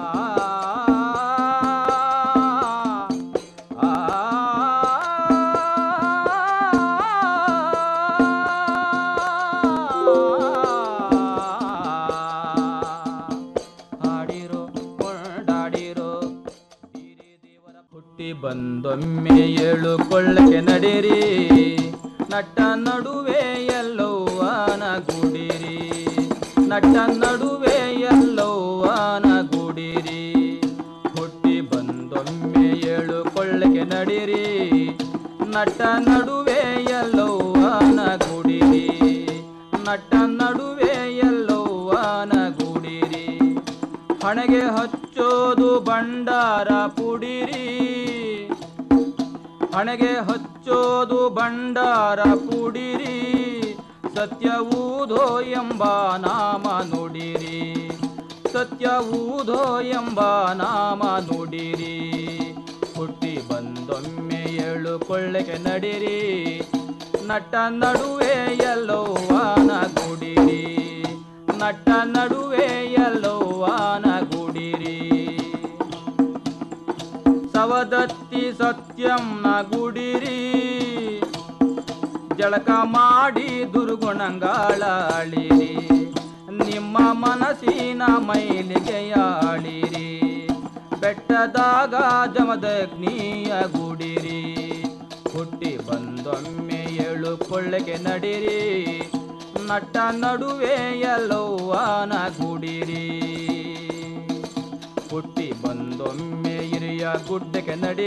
Speaker 21: ಹಾಡಿರೋ ಕೊಂಡಾಡಿರೋ ಹುಟ್ಟಿ ಬಂದೊಮ್ಮೆ ಏಳು ಕೊಳ್ಳಕ್ಕೆ ನಡೀರಿ ನಟ್ಟ ನಡುವೆ ಎಲ್ಲವ್ವನ ಗುಡಿರಿ ನಟ್ಟ ನಡುವೆ ಎಲ್ಲವ್ವನ ಗುಡಿರಿ ಹುಟ್ಟಿ ಬಂದೊಮ್ಮೆ ಏಳು ಕೊಳ್ಳಕ್ಕೆ ನಡೀರಿ ನಟ್ಟ ನಡುವೆ ಎಲ್ಲವ್ವನ ಗುಡಿರಿ ನಟ್ಟ ನಡುವೆ ಎಲ್ಲವ್ವನ ಗುಡಿರಿ ಹಣೆಗೆ ಹಚ್ಚೋದು ಬಂಡಾರ ಪುಡಿರಿ ಹಣೆಗೆ ಹಚ್ಚೋದು ಬಂಡಾರ ಪುಡಿರಿ ಸತ್ಯವೂಧೋ ಎಂಬ ನಾಮ ನುಡಿರಿ ಸತ್ಯವೂಧೋ ಎಂಬ ನಾಮ ನುಡಿರಿ ಹುಟ್ಟಿ ಬಂದೊಮ್ಮೆ ಏಳು ಕೊಳ್ಳೆಗೆ ನಡಿರಿ ನಟ್ಟ ನಡುವೆ ಎಲ್ಲೋವಾನ ಗುಡಿರಿ ನಟ್ಟ ನಡುವೆ ಎಲ್ಲೋವಾನ ಗುಡಿರಿ ಸವದತ್ತಿ ಸತ್ಯಂನ ಗುಡಿರಿ ಜಳಕ ಮಾಡಿ ದುರ್ಗುಣಂಗಳ ಅಳಿರಿ ನಿಮ್ಮ ಮನಸ್ಸಿನ ಮೈಲಿಗೆಯ ಆಳಿರಿ ಬೆಟ್ಟದಾಗ ಜಮದಗ್ನಿಯ ಗುಡಿರಿ ಹುಟ್ಟಿ ಬಂದೊಮ್ಮೆ ಏಳು ಕೊಳ್ಳಕ್ಕೆ ನಡಿರಿ ನಟ್ಟ ನಡುವೆ ಎಲ್ಲವ್ವನ ಗುಡಿರಿ ಹುಟ್ಟಿ ಬಂದೊಮ್ಮೆ ಹಿರಿಯ ಗುಡ್ಡಕ್ಕೆ ನಡಿ